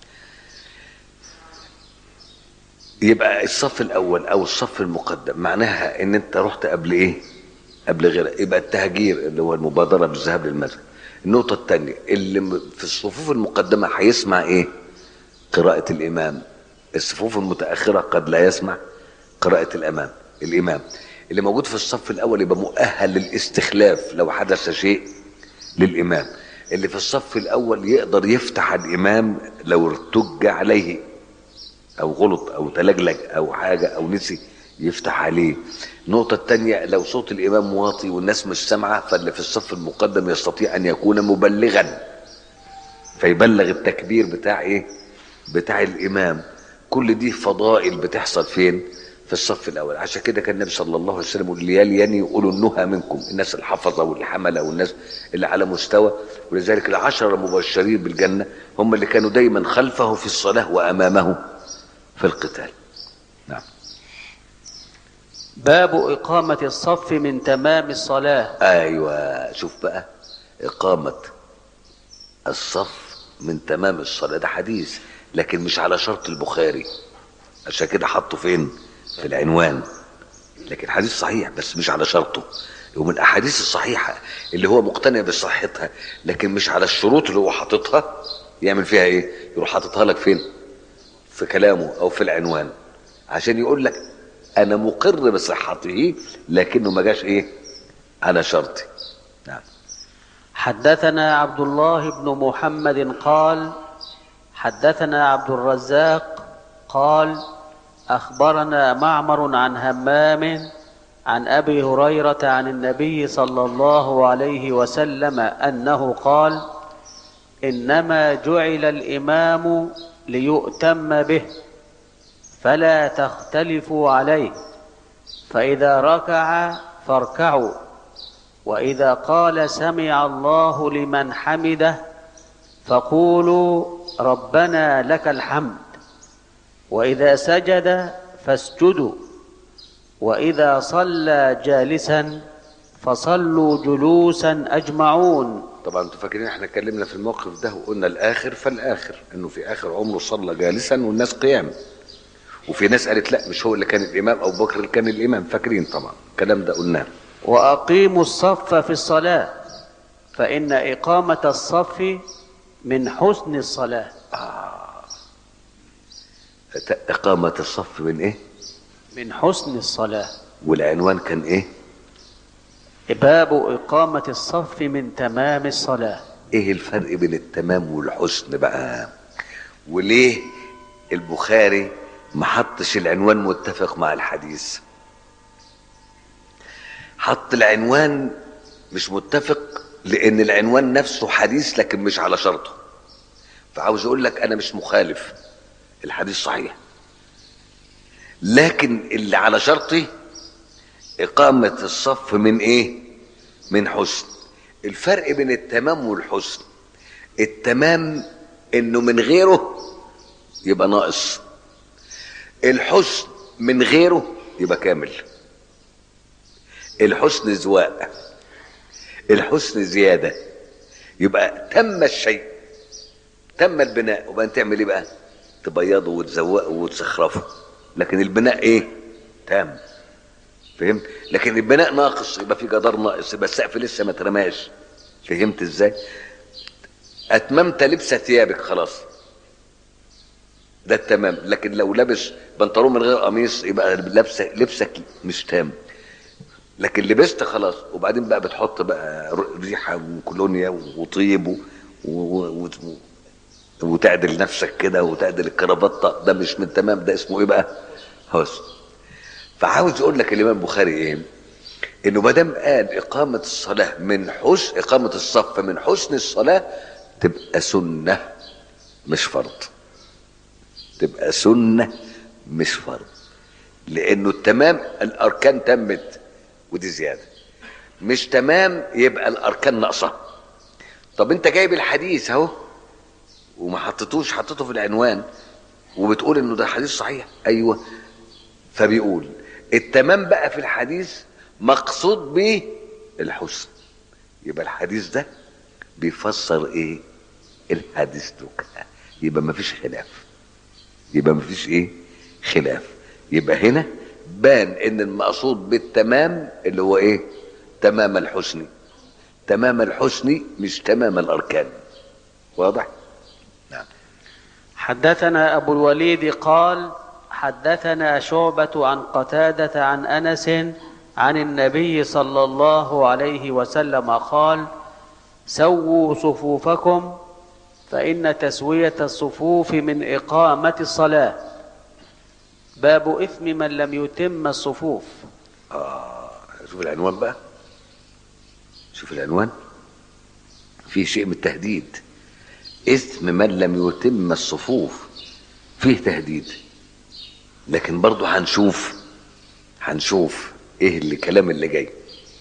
[SPEAKER 2] يبقى الصف الاول او الصف المقدم معناها ان انت رحت قبل ايه قبل غيرك يبقى التهجير اللي هو المبادره بالذهاب للمسجد النقطه الثانيه اللي م- في الصفوف المقدمه هيسمع ايه قراءه الامام الصفوف المتاخره قد لا يسمع قراءه الامام الامام اللي موجود في الصف الاول يبقى مؤهل للاستخلاف لو حدث شيء للامام اللي في الصف الاول يقدر يفتح الامام لو ارتج عليه او غلط او تلجلج او حاجه او نسي يفتح عليه النقطة الثانية لو صوت الإمام واطي والناس مش سامعة فاللي في الصف المقدم يستطيع أن يكون مبلغا فيبلغ التكبير بتاع إيه؟ بتاع الإمام كل دي فضائل بتحصل فين؟ في الصف الأول عشان كده كان النبي صلى الله عليه وسلم يقول ليليني يقولوا النهى منكم الناس الحفظة والحملة والناس اللي على مستوى ولذلك العشرة المبشرين بالجنة هم اللي كانوا دايما خلفه في الصلاة وأمامه في القتال نعم
[SPEAKER 1] باب إقامة الصف من تمام الصلاة
[SPEAKER 2] ايوه شوف بقى اقامه الصف من تمام الصلاه ده حديث لكن مش على شرط البخاري عشان كده حطه فين في العنوان لكن حديث صحيح بس مش على شرطه ومن الاحاديث الصحيحه اللي هو مقتنع بصحتها لكن مش على الشروط اللي هو حاططها يعمل فيها ايه يروح حاططها لك فين في كلامه او في العنوان عشان يقول لك انا مقر بصحته لكنه ما جاش ايه على شرطي نعم
[SPEAKER 1] حدثنا عبد الله بن محمد قال حدثنا عبد الرزاق قال اخبرنا معمر عن همام عن ابي هريره عن النبي صلى الله عليه وسلم انه قال انما جعل الامام ليؤتم به فلا تختلفوا عليه فاذا ركع فاركعوا واذا قال سمع الله لمن حمده فقولوا ربنا لك الحمد واذا سجد فاسجدوا واذا صلى جالسا فصلوا جلوسا اجمعون
[SPEAKER 2] طبعا انتوا فاكرين احنا اتكلمنا في الموقف ده وقلنا الاخر فالاخر انه في اخر عمره صلى جالسا والناس قيام وفي ناس قالت لا مش هو اللي كان الامام ابو بكر اللي كان الامام فاكرين طبعا الكلام ده قلناه
[SPEAKER 1] واقيموا الصف في الصلاه فان اقامه الصف من حسن الصلاه
[SPEAKER 2] اقامه الصف من ايه
[SPEAKER 1] من حسن الصلاه
[SPEAKER 2] والعنوان كان ايه
[SPEAKER 1] باب اقامه الصف من تمام الصلاه
[SPEAKER 2] ايه الفرق بين التمام والحسن بقى وليه البخاري ما حطش العنوان متفق مع الحديث حط العنوان مش متفق لان العنوان نفسه حديث لكن مش على شرطه فعاوز اقول لك انا مش مخالف الحديث صحيح لكن اللي على شرطي إقامة الصف من إيه؟ من حسن الفرق بين التمام والحسن التمام إنه من غيره يبقى ناقص الحسن من غيره يبقى كامل الحسن زواء الحسن زيادة يبقى تم الشيء تم البناء وبقى تعمل ايه بقى تبيضه وتزوقه وتسخرفه لكن البناء ايه تام فهمت لكن البناء ناقص يبقى في جدار ناقص يبقى السقف لسه ما اترماش فهمت ازاي اتممت لبس ثيابك خلاص ده التمام لكن لو لابس بنطلون من غير قميص يبقى لبسك لبسك مش تام لكن لبست خلاص وبعدين بقى بتحط بقى ريحه وكولونيا وطيب و... و... و... وتعدل نفسك كده وتعدل الكرافته ده مش من تمام ده اسمه ايه بقى؟ حسن فعاوز اقول لك الامام البخاري ايه؟ انه ما دام قال اقامه الصلاه من حسن اقامه الصف من حسن الصلاه تبقى سنه مش فرض تبقى سنه مش فرض لانه التمام الاركان تمت ودي زياده مش تمام يبقى الاركان ناقصه طب انت جايب الحديث اهو وما حطيتوش حطيته في العنوان وبتقول انه ده حديث صحيح ايوه فبيقول التمام بقى في الحديث مقصود به الحسن يبقى الحديث ده بيفسر ايه الحديث ده يبقى ما فيش خلاف يبقى ما فيش ايه خلاف يبقى هنا بان ان المقصود بالتمام اللي هو ايه تمام الحسن تمام الحسن مش تمام الاركان واضح نعم
[SPEAKER 1] حدثنا أبو الوليد قال حدثنا شعبة عن قتادة عن أنس عن النبي صلى الله عليه وسلم قال سووا صفوفكم فإن تسوية الصفوف من إقامة الصلاة باب إثم من لم يتم الصفوف
[SPEAKER 2] آه شوف العنوان بقى شوف العنوان فيه شيء من التهديد إثم من لم يتم الصفوف فيه تهديد لكن برضه هنشوف هنشوف ايه اللي الكلام اللي جاي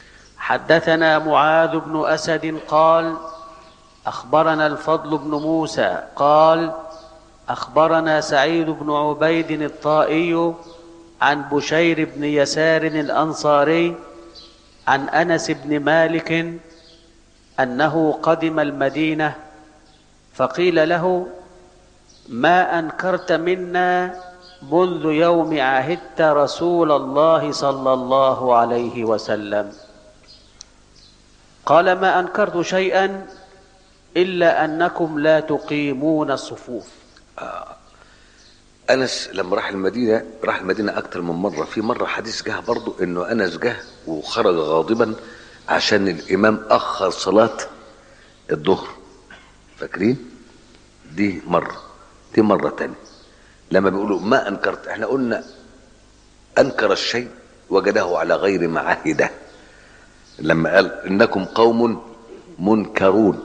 [SPEAKER 1] حدثنا معاذ بن أسد قال أخبرنا الفضل بن موسى قال أخبرنا سعيد بن عبيد الطائي عن بشير بن يسار الأنصاري عن أنس بن مالك أنه قدم المدينة فقيل له ما أنكرت منا منذ يوم عهدت رسول الله صلى الله عليه وسلم قال ما أنكرت شيئا إلا أنكم لا تقيمون الصفوف
[SPEAKER 2] انس لما راح المدينه راح المدينه اكتر من مره في مره حديث جه برضه انه انس جه وخرج غاضبا عشان الامام اخر صلاه الظهر فاكرين دي مره دي مره تانية لما بيقولوا ما انكرت احنا قلنا انكر الشيء وجده على غير معاهده لما قال انكم قوم منكرون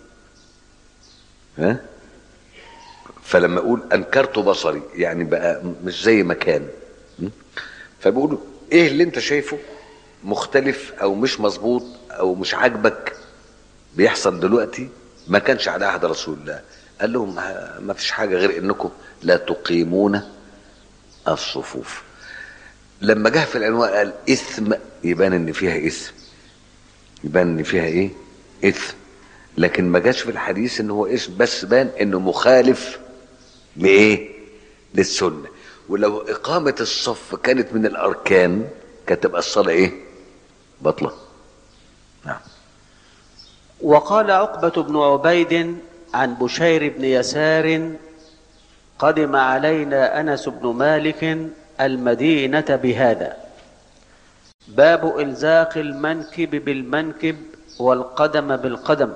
[SPEAKER 2] ها فلما اقول انكرت بصري يعني بقى مش زي ما كان م? فبيقولوا ايه اللي انت شايفه مختلف او مش مظبوط او مش عاجبك بيحصل دلوقتي ما كانش على عهد رسول الله قال لهم ما- ما فيش حاجه غير انكم لا تقيمون الصفوف لما جه في العنوان قال اثم يبان ان فيها اثم يبان ان فيها ايه اثم لكن ما جاش في الحديث ان هو اسم بس بان انه مخالف لايه للسنه ولو اقامه الصف كانت من الاركان كانت تبقى الصلاه ايه بطله نعم
[SPEAKER 1] وقال عقبة بن عبيد عن بشير بن يسار قدم علينا أنس بن مالك المدينة بهذا باب إلزاق المنكب بالمنكب والقدم بالقدم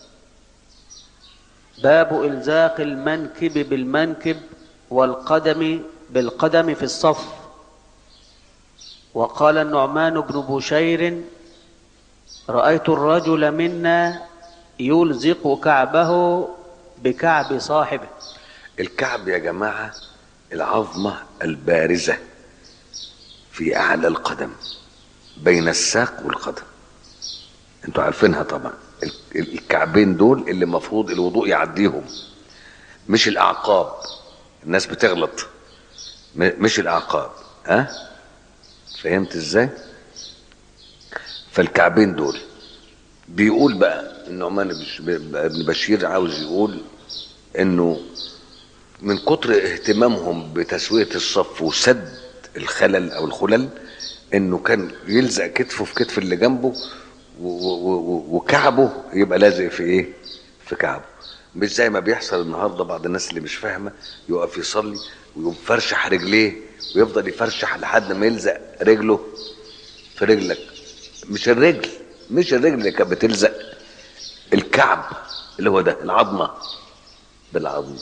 [SPEAKER 1] باب إلزاق المنكب بالمنكب والقدم بالقدم في الصف وقال النعمان بن بشير رأيت الرجل منا يلزق كعبه بكعب صاحبه
[SPEAKER 2] الكعب يا جماعة العظمة البارزة في أعلى القدم بين الساق والقدم انتوا عارفينها طبعا ال- ال- الكعبين دول اللي المفروض الوضوء يعديهم مش الأعقاب الناس بتغلط م- مش الأعقاب ها فهمت ازاي فالكعبين دول بيقول بقى النعمان بن ش- بن بشير عاوز يقول انه من كتر اهتمامهم بتسوية الصف وسد الخلل او الخلل انه كان يلزق كتفه في كتف اللي جنبه و- و- و- وكعبه يبقى لازق في ايه في كعبه مش زي ما بيحصل النهارده بعض الناس اللي مش فاهمه يقف يصلي ويقوم فرشح رجليه ويفضل يفرشح لحد ما يلزق رجله في رجلك مش الرجل مش الرجل اللي كانت بتلزق الكعب اللي هو ده العظمه بالعظم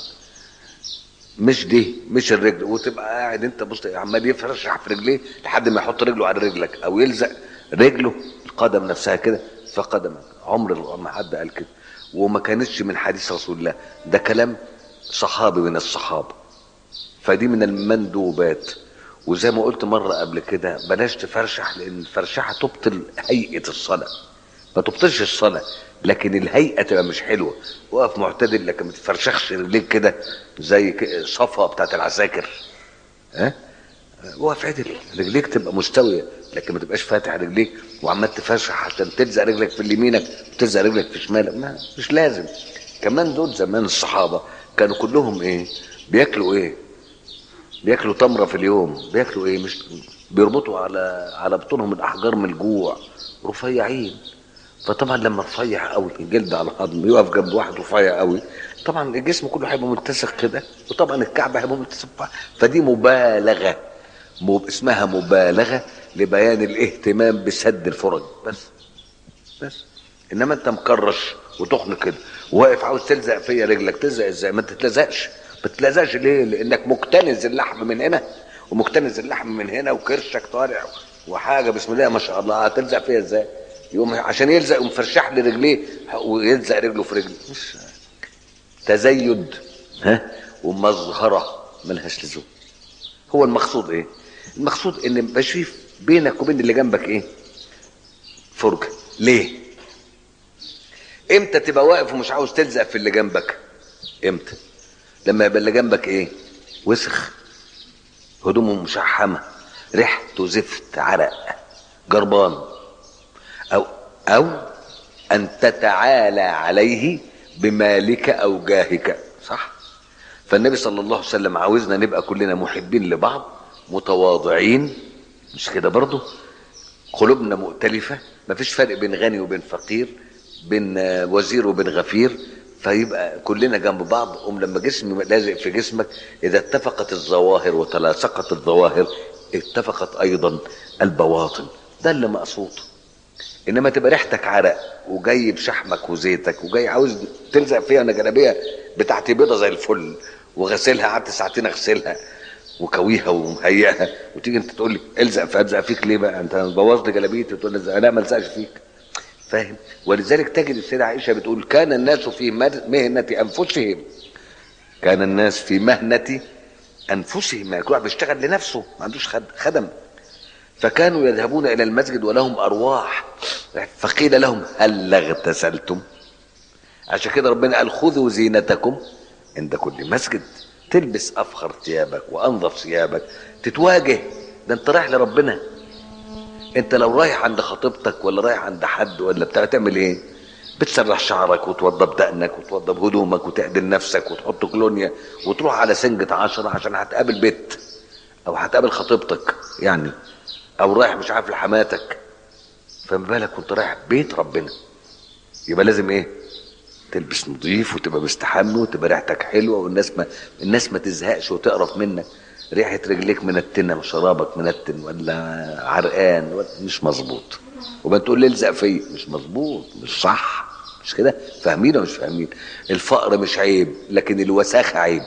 [SPEAKER 2] مش دي مش الرجل وتبقى قاعد انت بص عمال يفرشح في رجليه لحد ما يحط رجله على رجلك او يلزق رجله القدم نفسها كده في قدمك عمر ما حد قال كده وما كانتش من حديث رسول الله ده كلام صحابي من الصحابه فدي من المندوبات وزي ما قلت مره قبل كده بلاش تفرشح لان الفرشحه تبطل هيئه الصلاه ما تبطلش الصلاه لكن الهيئه تبقى مش حلوه وقف معتدل لكن ما تفرشخش رجليك كده زي ك- صفا بتاعت العساكر ها وقف عدل رجليك تبقى مستويه لكن ما تبقاش فاتح رجليك وعمال تفرشح عشان تلزق رجلك في اليمينك وتلزق رجلك في شمالك ما مش لازم كمان دول زمان الصحابه كانوا كلهم ايه بياكلوا ايه بياكلوا تمره في اليوم بياكلوا ايه مش بيربطوا على على بطونهم الاحجار من الجوع رفيعين فطبعا لما رفيع قوي الجلد على العظم يقف جنب واحد رفيع قوي طبعا الجسم كله هيبقى ملتصق كده وطبعا الكعب هيبقى ملتصق بقى. فدي مبالغه مب... اسمها مبالغه لبيان الاهتمام بسد الفرج بس بس انما انت مكرش وتخن كده واقف عاوز تلزق فيا رجلك تلزق ازاي ما تتلزقش ما تتلزقش ليه لانك مكتنز اللحم من هنا ومكتنز اللحم من هنا وكرشك طالع وحاجه بسم الله ما شاء الله هتلزق فيا ازاي يقوم عشان يلزق يقوم فرشح لي رجليه ويلزق رجله في رجلي مش تزيد ها ومظهره ملهاش لزوم هو المقصود ايه المقصود ان مبقاش فيه بينك وبين اللي جنبك ايه فرجه ليه امتى تبقى واقف ومش عاوز تلزق في اللي جنبك امتى لما يبقى اللي جنبك ايه وسخ هدومه مشحمه ريحته زفت عرق جربان او او ان تتعالى عليه بمالك او جاهك صح فالنبي صلى الله عليه وسلم عاوزنا نبقى كلنا محبين لبعض متواضعين مش كده برضه قلوبنا مؤتلفة مفيش فرق بين غني وبين فقير بين آه، وزير وبين غفير فيبقى كلنا جنب بعض قوم لما جسم لازق في جسمك اذا اتفقت الظواهر وتلاصقت الظواهر اتفقت ايضا البواطن ده اللي مقصود انما تبقى ريحتك عرق وجاي بشحمك وزيتك وجاي عاوز تلزق فيها انا جلابيه بتاعتي بيضه زي الفل وغسلها قعدت ساعتين اغسلها وكويها ومهيئها وتيجي انت تقول لي الزق في الزق فيك ليه بقى انت بوظت جلابيتي تقول لي الزق. لا ما الزقش فيك فاهم ولذلك تجد السيده عائشه بتقول كان الناس في مهنه انفسهم كان الناس في مهنه انفسهم يعني كل واحد بيشتغل لنفسه ما عندوش خد- خدم فكانوا يذهبون الى المسجد ولهم ارواح فقيل لهم هل اغتسلتم عشان كده ربنا قال خذوا زينتكم عند كل مسجد تلبس افخر ثيابك وانظف ثيابك تتواجه ده انت رايح لربنا انت لو رايح عند خطيبتك ولا رايح عند حد ولا بتاع تعمل ايه بتسرح شعرك وتوضب دقنك وتوضب هدومك وتعدل نفسك وتحط كلونيا وتروح على سنجة عشرة عشان هتقابل بيت او هتقابل خطيبتك يعني او رايح مش عارف لحماتك فما بالك وانت رايح بيت ربنا يبقى لازم ايه تلبس نظيف وتبقى مستحمي وتبقى ريحتك حلوه والناس ما الناس ما تزهقش وتقرف منك ريحه رجليك منتنه وشرابك منتن ولا عرقان ولا مش مظبوط وما تقول لي الزق فيا مش مظبوط مش صح مش كده فاهمين ولا مش فاهمين الفقر مش عيب لكن الوساخه عيب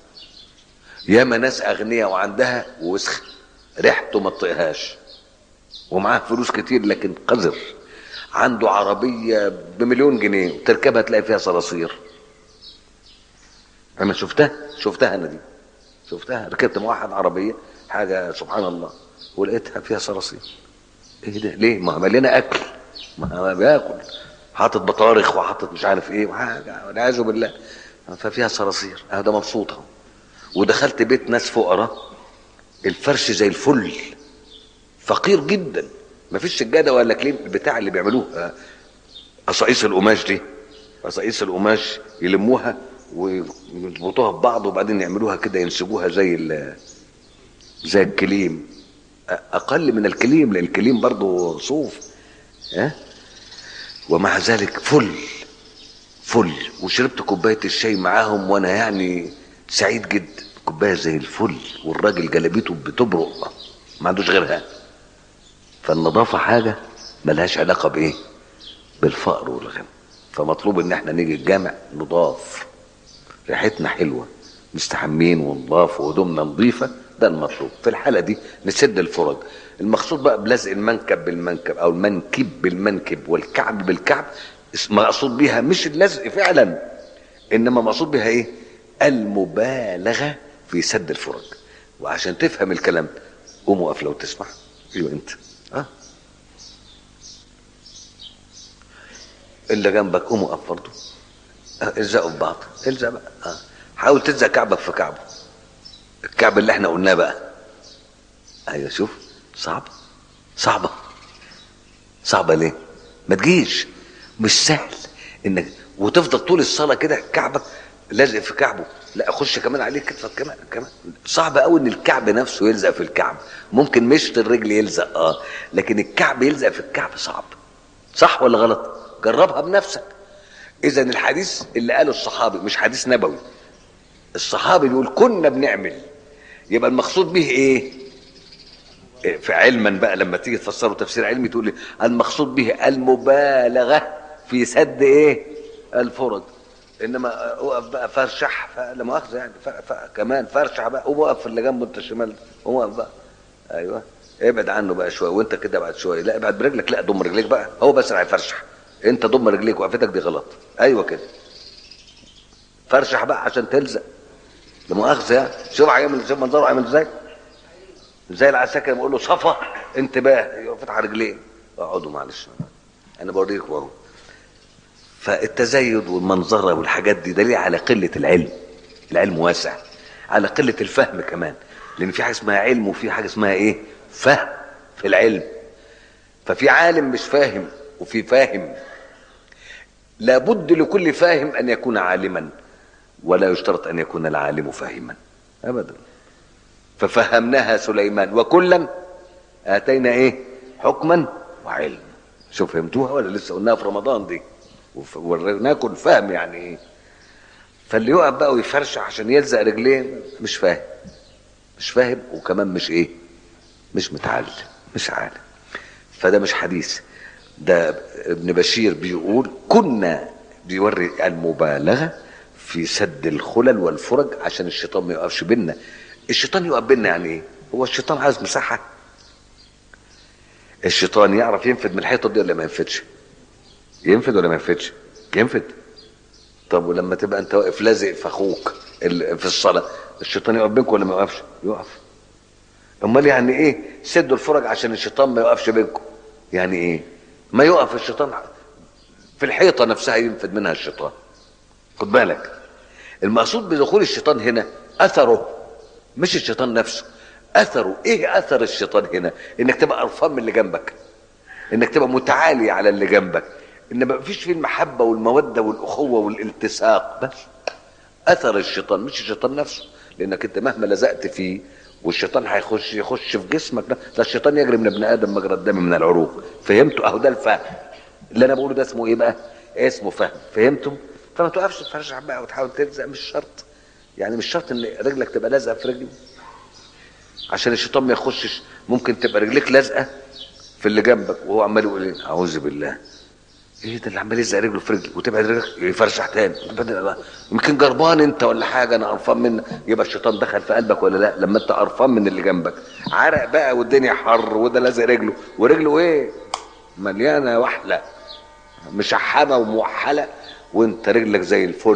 [SPEAKER 2] ياما ناس اغنياء وعندها وسخ ريحته ما تطيقهاش ومعاه فلوس كتير لكن قذر عنده عربية بمليون جنيه تركبها تلاقي فيها صراصير انا شفتها شفتها انا دي شفتها ركبت مع واحد عربيه حاجه سبحان الله ولقيتها فيها صراصير ايه ده ليه ما هو مليانه اكل ما هو بياكل حاطط بطارخ وحاطط مش عارف ايه وحاجه والعياذ بالله ففيها صراصير اه ده مبسوط اهو ودخلت بيت ناس فقراء الفرش زي الفل فقير جدا ما فيش سجاده ولا كليم البتاع اللي بيعملوه آه، قصاقيس القماش دي قصاقيس القماش يلموها ويربطوها ببعض وبعدين يعملوها كده ينسجوها زي ال- زي الكليم أ- اقل من الكليم لان الكليم برضه صوف ها ومع ذلك فل فل وشربت كوبايه الشاي معاهم وانا يعني سعيد جدا كوبايه زي الفل والراجل جلابيته بتبرق ما عندوش غيرها فالنظافه حاجه ملهاش علاقه بايه بالفقر والغنى فمطلوب ان احنا نيجي الجامع نضاف ريحتنا حلوه مستحمين ونضاف وهدومنا نظيفه ده المطلوب في الحاله دي نسد الفرج المقصود بقى بلزق المنكب بالمنكب او المنكب بالمنكب والكعب بالكعب اس- مقصود بيها مش اللزق فعلا انما مقصود بيها ايه المبالغه في سد الفرج وعشان تفهم الكلام ده قوم وقف لو تسمع ايوه انت اه اللي جنبك قوم وقف برضه آه، الزقوا في بعض الزق بقى آه. حاول تلزق كعبك في كعبه الكعب اللي احنا قلناه بقى ايوه شوف صعبه صعبه صعبه ليه ما تجيش مش سهل انك وتفضل طول الصلاه كده كعبك لازق في كعبه لا اخش كمان عليه كتفك كمان كمان صعب قوي ان الكعب نفسه يلزق في الكعب ممكن مشط الرجل يلزق اه لكن الكعب يلزق في الكعب صعب صح ولا غلط جربها بنفسك اذا الحديث اللي قاله الصحابي مش حديث نبوي الصحابي بيقول كنا بنعمل يبقى المقصود به ايه إيه، في علما بقى لما تيجي تفسره تفسير علمي تقول لي المقصود به المبالغه في سد ايه الفرج انما وقف بقى فرشح ف- لا مؤاخذه يعني ف... ف... كمان فرشح بقى قوم وقف في اللي جنبه انت الشمال قوم وقف بقى ايوه ابعد عنه بقى شويه وانت كده بعد شويه لا ابعد برجلك لا ضم رجليك بقى هو بس اللي هيفرشح انت ضم رجليك وقفتك دي غلط ايوه كده فرشح بقى عشان تلزق لا مؤاخذه يعني شوف هيعمل شوف منظره عامل ازاي زي العساكر بيقول له صفا انتباه يقف فتح رجليه اقعدوا معلش انا بوريكم اهو فالتزايد والمنظره والحاجات دي دليل على قله العلم العلم واسع على قله الفهم كمان لان في حاجه اسمها علم وفي حاجه اسمها ايه فهم في العلم ففي عالم مش فاهم وفي فاهم لابد لكل فاهم ان يكون عالما ولا يشترط ان يكون العالم فاهما ابدا ففهمناها سليمان وكلا اتينا ايه حكما وعلما شوف فهمتوها ولا لسه قلناها في رمضان دي وف- وريناكم الفهم يعني ايه فاللي يقف بقى ويفرشح عشان يلزق رجليه مش فاهم مش فاهم وكمان مش ايه مش متعلم مش عالم فده مش حديث ده ابن بشير بيقول كنا بيوري المبالغه في سد الخلل والفرج عشان الشيطان ما يقفش بينا الشيطان يقف بينا يعني ايه هو الشيطان عايز مساحه الشيطان يعرف ينفد من الحيطه دي ولا ما ينفدش ينفد ولا ما ينفدش ينفد طب ولما تبقى انت واقف لازق في اخوك ال- في الصلاه الشيطان يقف بينك ولا ما يقفش يقف امال يعني ايه سدوا الفرج عشان الشيطان ما يقفش بينكم يعني ايه ما يقف الشيطان في الحيطه نفسها ينفد منها الشيطان خد بالك المقصود بدخول الشيطان هنا اثره مش الشيطان نفسه اثره ايه اثر الشيطان هنا انك تبقى قرفان من اللي جنبك انك تبقى متعالي على اللي جنبك ان ما فيش فيه المحبه والموده والاخوه والالتصاق بس اثر الشيطان مش الشيطان نفسه لانك انت مهما لزقت فيه والشيطان هيخش يخش في جسمك ده ده الشيطان يجري من ابن ادم مجرى الدم من العروق فهمتوا اهو ده الفهم اللي انا بقوله ده اسمه ايه بقى اسمه فهم فهمتم فما توقفش تفرشح بقى وتحاول تلزق مش شرط يعني مش شرط ان رجلك تبقى لازقه في رجلي عشان الشيطان ما يخشش ممكن تبقى رجليك لازقه في اللي جنبك وهو عمال يقول ايه اعوذ بالله ايه ده اللي عمال يلزق رجله في رجلي وتبعد رجلك يفرشح تاني وتبعد بقى. يمكن جربان انت ولا حاجه انا قرفان منك يبقى الشيطان دخل في قلبك ولا لا لما انت قرفان من اللي جنبك عرق بقى والدنيا حر وده لازق رجله ورجله ايه مليانه وحله مشحمه وموحله وانت رجلك زي الفل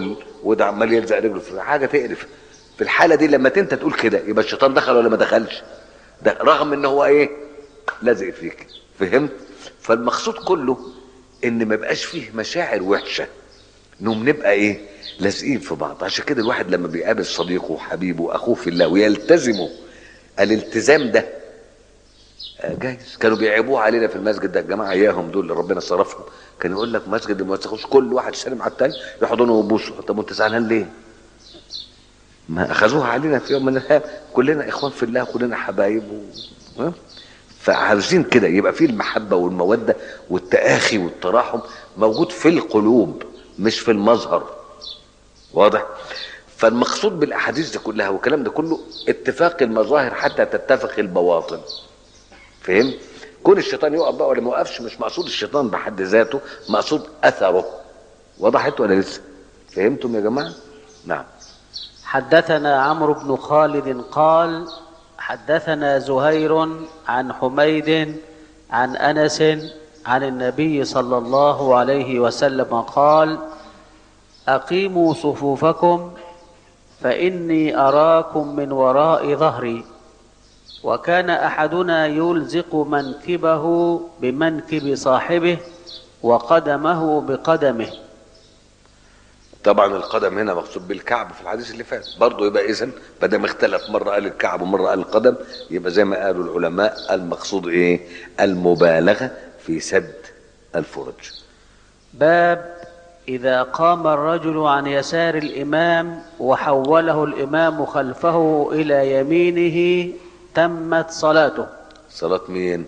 [SPEAKER 2] وده عمال يلزق رجله في حاجه تقرف في الحاله دي لما انت تقول كده يبقى الشيطان دخل ولا ما دخلش ده رغم ان هو ايه لازق فيك فهمت فالمقصود كله ان ما يبقاش فيه مشاعر وحشه انهم نبقى ايه لازقين في بعض عشان كده الواحد لما بيقابل صديقه وحبيبه واخوه في الله ويلتزموا الالتزام ده آه، جايز كانوا بيعيبوه علينا في المسجد ده الجماعه اياهم دول اللي ربنا صرفهم كان يقول لك مسجد ما تاخدش كل واحد سلم على التاني يحضنه ويبوسه طب وانت زعلان ليه؟ ما اخذوها علينا في يوم من الايام كلنا اخوان في الله كلنا حبايب و... ها؟ فعاوزين كده يبقى في المحبه والموده والتآخي والتراحم موجود في القلوب مش في المظهر واضح فالمقصود بالاحاديث دي كلها والكلام ده كله اتفاق المظاهر حتى تتفق البواطن فهم كون الشيطان يقف بقى ولا ما يوقفش مش مقصود الشيطان بحد ذاته مقصود اثره وضحت ولا لسه فهمتم يا جماعه نعم
[SPEAKER 1] حدثنا عمرو بن خالد قال حدثنا زهير عن حميد عن انس عن النبي صلى الله عليه وسلم قال اقيموا صفوفكم فاني اراكم من وراء ظهري وكان احدنا يلزق منكبه بمنكب صاحبه وقدمه بقدمه
[SPEAKER 2] طبعا القدم هنا مقصود بالكعب في الحديث اللي فات برضه يبقى اذا ما دام اختلف مره قال الكعب ومره قال القدم يبقى زي ما قالوا العلماء المقصود ايه المبالغه في سد الفرج
[SPEAKER 1] باب إذا قام الرجل عن يسار الإمام وحوله الإمام خلفه إلى يمينه تمت صلاته
[SPEAKER 2] صلاه مين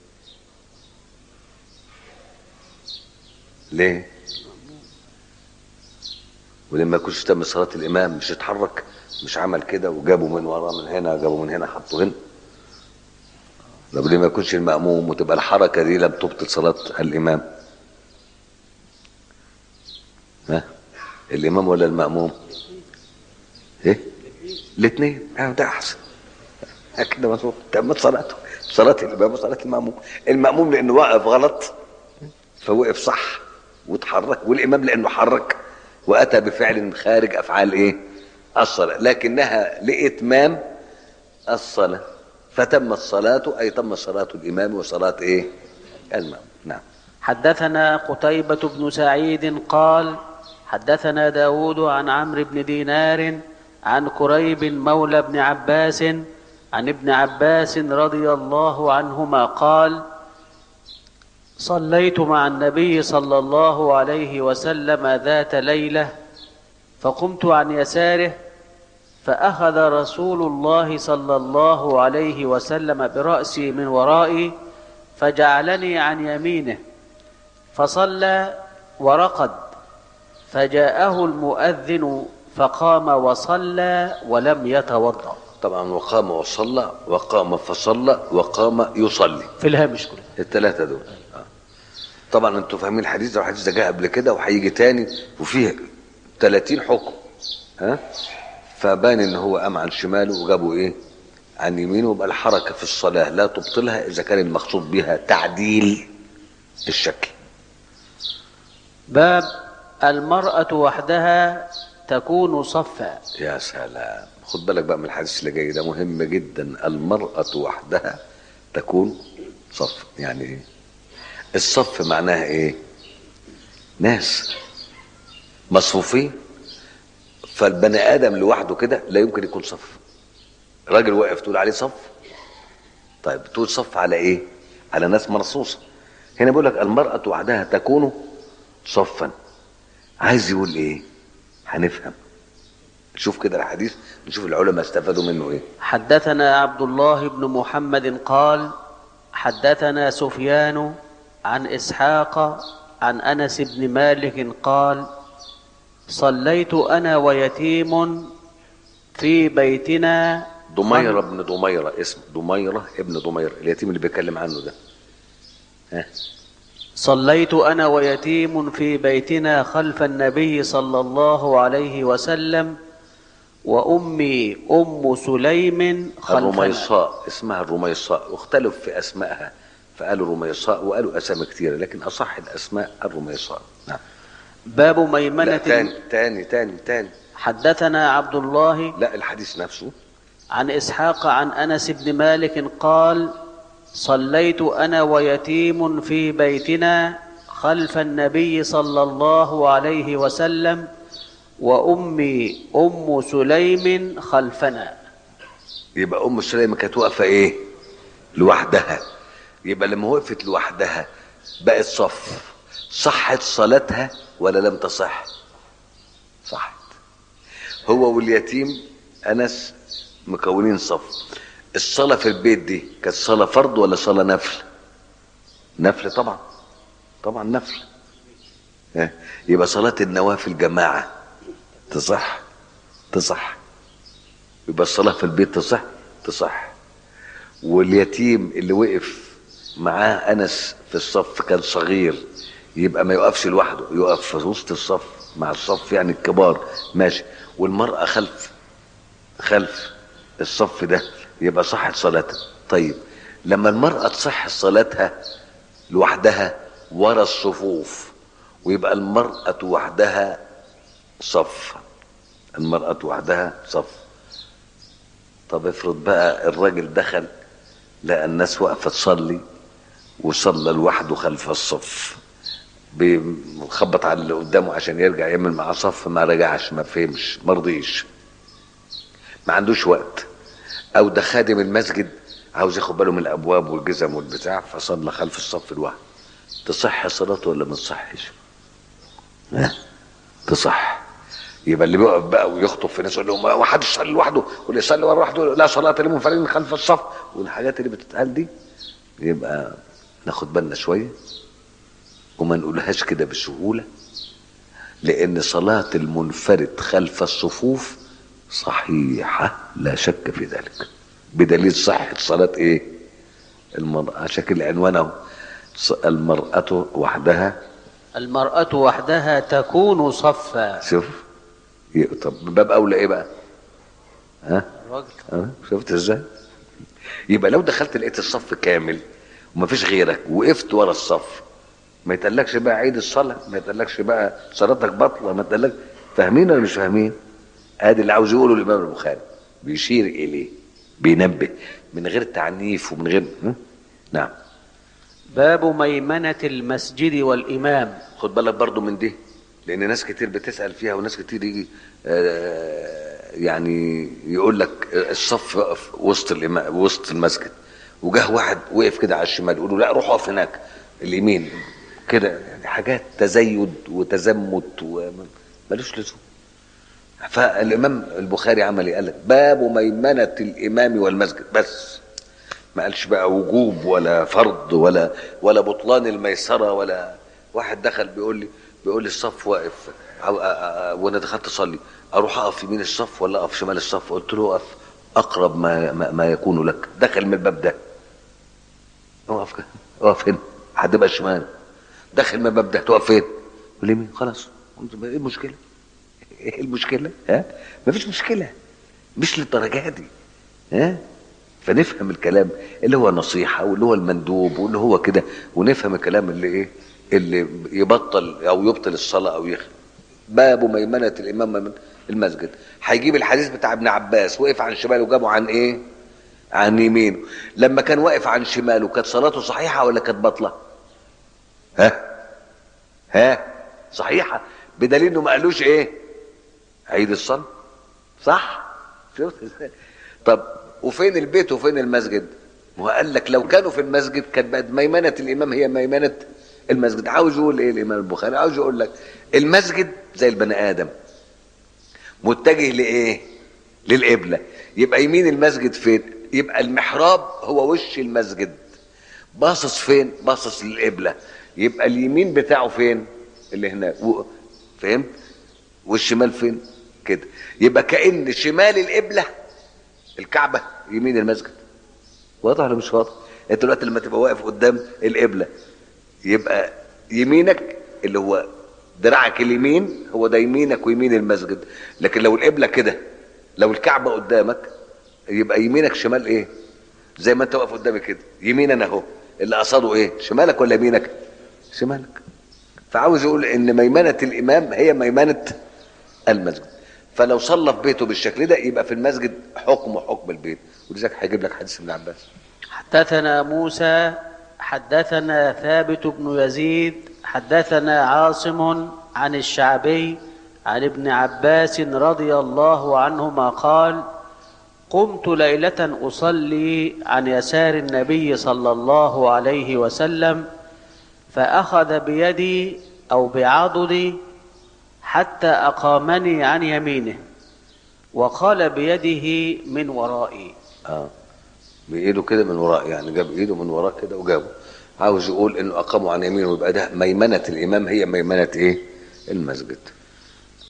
[SPEAKER 2] ليه ولما يكونش تم صلاه الامام مش اتحرك مش عمل كده وجابه من وراه من هنا جابه من هنا حطه هنا طب ليه ما يكونش المأموم وتبقى الحركة دي لم تبطل صلاة الإمام ها الإمام ولا المأموم إيه الاثنين اه ده أحسن كده مظبوط تمت صلاته صلاة الإمام وصلاة المأموم المأموم لأنه واقف غلط فوقف صح وتحرك والإمام لأنه حرك وأتى بفعل خارج أفعال إيه الصلاة لكنها لإتمام الصلاة فتم الصلاة أي تم صلاة الإمام وصلاة إيه المأموم نعم
[SPEAKER 1] حدثنا قتيبة بن سعيد قال حدثنا داود عن عمرو بن دينار عن كريب مولى بن عباس عن ابن عباس رضي الله عنهما قال صليت مع النبي صلى الله عليه وسلم ذات ليله فقمت عن يساره فاخذ رسول الله صلى الله عليه وسلم براسي من ورائي فجعلني عن يمينه فصلى ورقد فجاءه المؤذن فقام وصلى ولم يتوضا
[SPEAKER 2] طبعا وقام وصلى وقام فصلى وقام يصلي
[SPEAKER 1] في الهامش كله
[SPEAKER 2] الثلاثة دول آه. طبعا انتوا فاهمين الحديث ده الحديث ده جاء قبل كده وهيجي تاني وفيه 30 حكم ها فبان ان هو قام عن شماله وجابه ايه عن يمينه وبقى الحركه في الصلاه لا تبطلها اذا كان المقصود بها تعديل الشكل
[SPEAKER 1] باب المرأة وحدها تكون صفا
[SPEAKER 2] يا سلام خد بالك بقى من الحديث اللي جاي ده مهم جدا المرأة وحدها تكون صف يعني ايه الصف معناها ايه ناس مصفوفين فالبني ادم لوحده كده لا يمكن يكون صف راجل واقف تقول عليه صف طيب تقول صف على ايه على ناس مرصوصه هنا بيقول لك المرأة وحدها تكون صفا عايز يقول ايه هنفهم نشوف كده الحديث نشوف العلماء استفادوا منه ايه
[SPEAKER 1] حدثنا عبد الله بن محمد قال حدثنا سفيان عن اسحاق عن انس بن مالك قال صليت انا ويتيم في بيتنا
[SPEAKER 2] ضميرة ابن ضميرة اسم ضميرة ابن ضميرة اليتيم اللي بيتكلم عنه ده ها
[SPEAKER 1] صليت انا ويتيم في بيتنا خلف النبي صلى الله عليه وسلم وامي ام سليم خلفنا
[SPEAKER 2] الرميصاء اسمها الرميصاء واختلف في اسمائها فقالوا رميصاء وقالوا اسامي كثيره لكن اصح الاسماء الرميصاء نعم
[SPEAKER 1] باب
[SPEAKER 2] لا
[SPEAKER 1] ميمنة
[SPEAKER 2] تاني تاني تاني تاني
[SPEAKER 1] حدثنا عبد الله
[SPEAKER 2] لا الحديث نفسه
[SPEAKER 1] عن اسحاق عن انس بن مالك قال صليت انا ويتيم في بيتنا خلف النبي صلى الله عليه وسلم وامي ام سليم خلفنا
[SPEAKER 2] يبقى ام سليمة كانت واقفة ايه لوحدها يبقى لما وقفت لوحدها بقت صف صحت صلاتها ولا لم تصح صحت هو واليتيم انس مكونين صف الصلاة في البيت دي كانت صلاة فرض ولا صلاة نفل نفل طبعا طبعا نفل ها، يبقى صلاة النوافل جماعة تصح تصح يبقى الصلاة في البيت تصح تصح واليتيم اللي وقف معاه أنس في الصف كان صغير يبقى ما يقفش لوحده يقف في وسط الصف مع الصف يعني الكبار ماشي والمرأة خلف خلف الصف ده يبقى صحت صلاتها طيب لما المرأة تصح صلاتها لوحدها ورا الصفوف ويبقى المرأة وحدها صف المرأة وحدها صف طب افرض بقى الراجل دخل لقى الناس واقفة تصلي وصلى لوحده خلف الصف بيخبط على اللي قدامه عشان يرجع يعمل معاه صف ما رجعش ما فهمش ما رضيش ما عندوش وقت او ده خادم المسجد عاوز ياخد باله من الابواب والجزم والبتاع فصلى خلف الصف لوحده تصح صلاته ولا ما تصحش؟ ها؟ تصح يبقى اللي بيقف بقى ويخطب في ناس يقول لهم ما حدش يصلي لوحده واللي يصلي ورا لوحده لا صلاه للمنفردين خلف الصف والحاجات اللي بتتقال دي يبقى ناخد بالنا شويه وما نقولهاش كده بسهوله لان صلاه المنفرد خلف الصفوف صحيحه لا شك في ذلك بدليل صحه صلاه ايه المراه عشان كده العنوان اهو ص- المراه وحدها
[SPEAKER 1] المرأة وحدها تكون صفا
[SPEAKER 2] شوف ي- طب باب اولى ايه بقى ها
[SPEAKER 1] الراجل
[SPEAKER 2] ها شفت ازاي يبقى لو دخلت لقيت الصف كامل ومفيش غيرك وقفت ورا الصف ما يتقلكش بقى عيد الصلاه ما يتقلكش بقى صلاتك باطله ما يتقلك فاهمين ولا مش فاهمين ادي اللي عاوز يقوله الامام البخاري بيشير اليه بينبه من غير تعنيف ومن غير ها؟ نعم
[SPEAKER 1] باب ميمنة المسجد والإمام
[SPEAKER 2] خد بالك برضو من دي لان ناس كتير بتسال فيها وناس كتير يجي آه، يعني يقول لك الصف واقف وسط الإما- وسط المسجد وجه واحد وقف كده على الشمال يقولوا لا روح اقف هناك اليمين كده يعني حاجات تزيد وتزمت وملوش لزوم فالامام البخاري عمل ايه قال لك باب ميمنه الامام والمسجد بس ما قالش بقى وجوب ولا فرض ولا ولا بطلان الميسره ولا واحد دخل بيقول لي بيقول لي الصف واقف أو- أ- أ- وانا دخلت اصلي اروح اقف يمين الصف ولا اقف شمال الصف قلت له اقف اقرب ما ما, ما يكون لك دخل من الباب ده اقف كده اقف هنا هتبقى شمال دخل من الباب ده تقف فين؟ يقول لي يمين خلاص قلت له ايه المشكله؟ ايه المشكله؟ ها؟ مفيش مشكله مش للدرجه دي ها؟ فنفهم الكلام اللي هو نصيحة واللي هو المندوب واللي هو كده ونفهم الكلام اللي ايه اللي يبطل او يبطل الصلاة او يخ باب ميمنة الامام من المسجد هيجيب الحديث بتاع ابن عباس وقف عن شماله وجابه عن ايه عن يمينه لما كان واقف عن شماله كانت صلاته صحيحة ولا كانت باطلة ها ها صحيحة بدليل انه ما قالوش ايه عيد الصلاة صح شفت ازاي طب وفين البيت وفين المسجد ما هو قال لك لو كانوا في المسجد كانت بقت ميمنة الإمام هي ميمنة المسجد عاوز يقول إيه الإمام البخاري عاوز يقول لك المسجد زي البني آدم متجه لإيه للقبلة يبقى يمين المسجد فين يبقى المحراب هو وش المسجد باصص فين باصص للقبلة يبقى اليمين بتاعه فين اللي هناك و- فهمت والشمال فين كده يبقى كأن شمال القبلة الكعبة يمين المسجد واضح ولا مش واضح انت دلوقتي لما تبقى واقف قدام القبلة يبقى يمينك اللي هو دراعك اليمين هو ده يمينك ويمين المسجد لكن لو القبلة كده لو الكعبة قدامك يبقى يمينك شمال ايه زي ما انت واقف قدامي كده يمين انا اهو اللي قصده ايه شمالك ولا يمينك شمالك فعاوز يقول ان ميمنه الامام هي ميمنه المسجد فلو صلى في بيته بالشكل ده يبقى في المسجد حكم حكم البيت ولذلك هيجيب لك حديث ابن عباس
[SPEAKER 1] حدثنا موسى حدثنا ثابت بن يزيد حدثنا عاصم عن الشعبي عن ابن عباس رضي الله عنهما قال قمت ليله اصلي عن يسار النبي صلى الله عليه وسلم فاخذ بيدي او بعضدي حتى اقامني عن يمينه وقال بيده من ورائي
[SPEAKER 2] اه بايده كده من وراء يعني جاب ايده من وراء كده وجابه عاوز يقول انه اقاموا عن يمينه ويبقى ده ميمنه الامام هي ميمنه ايه المسجد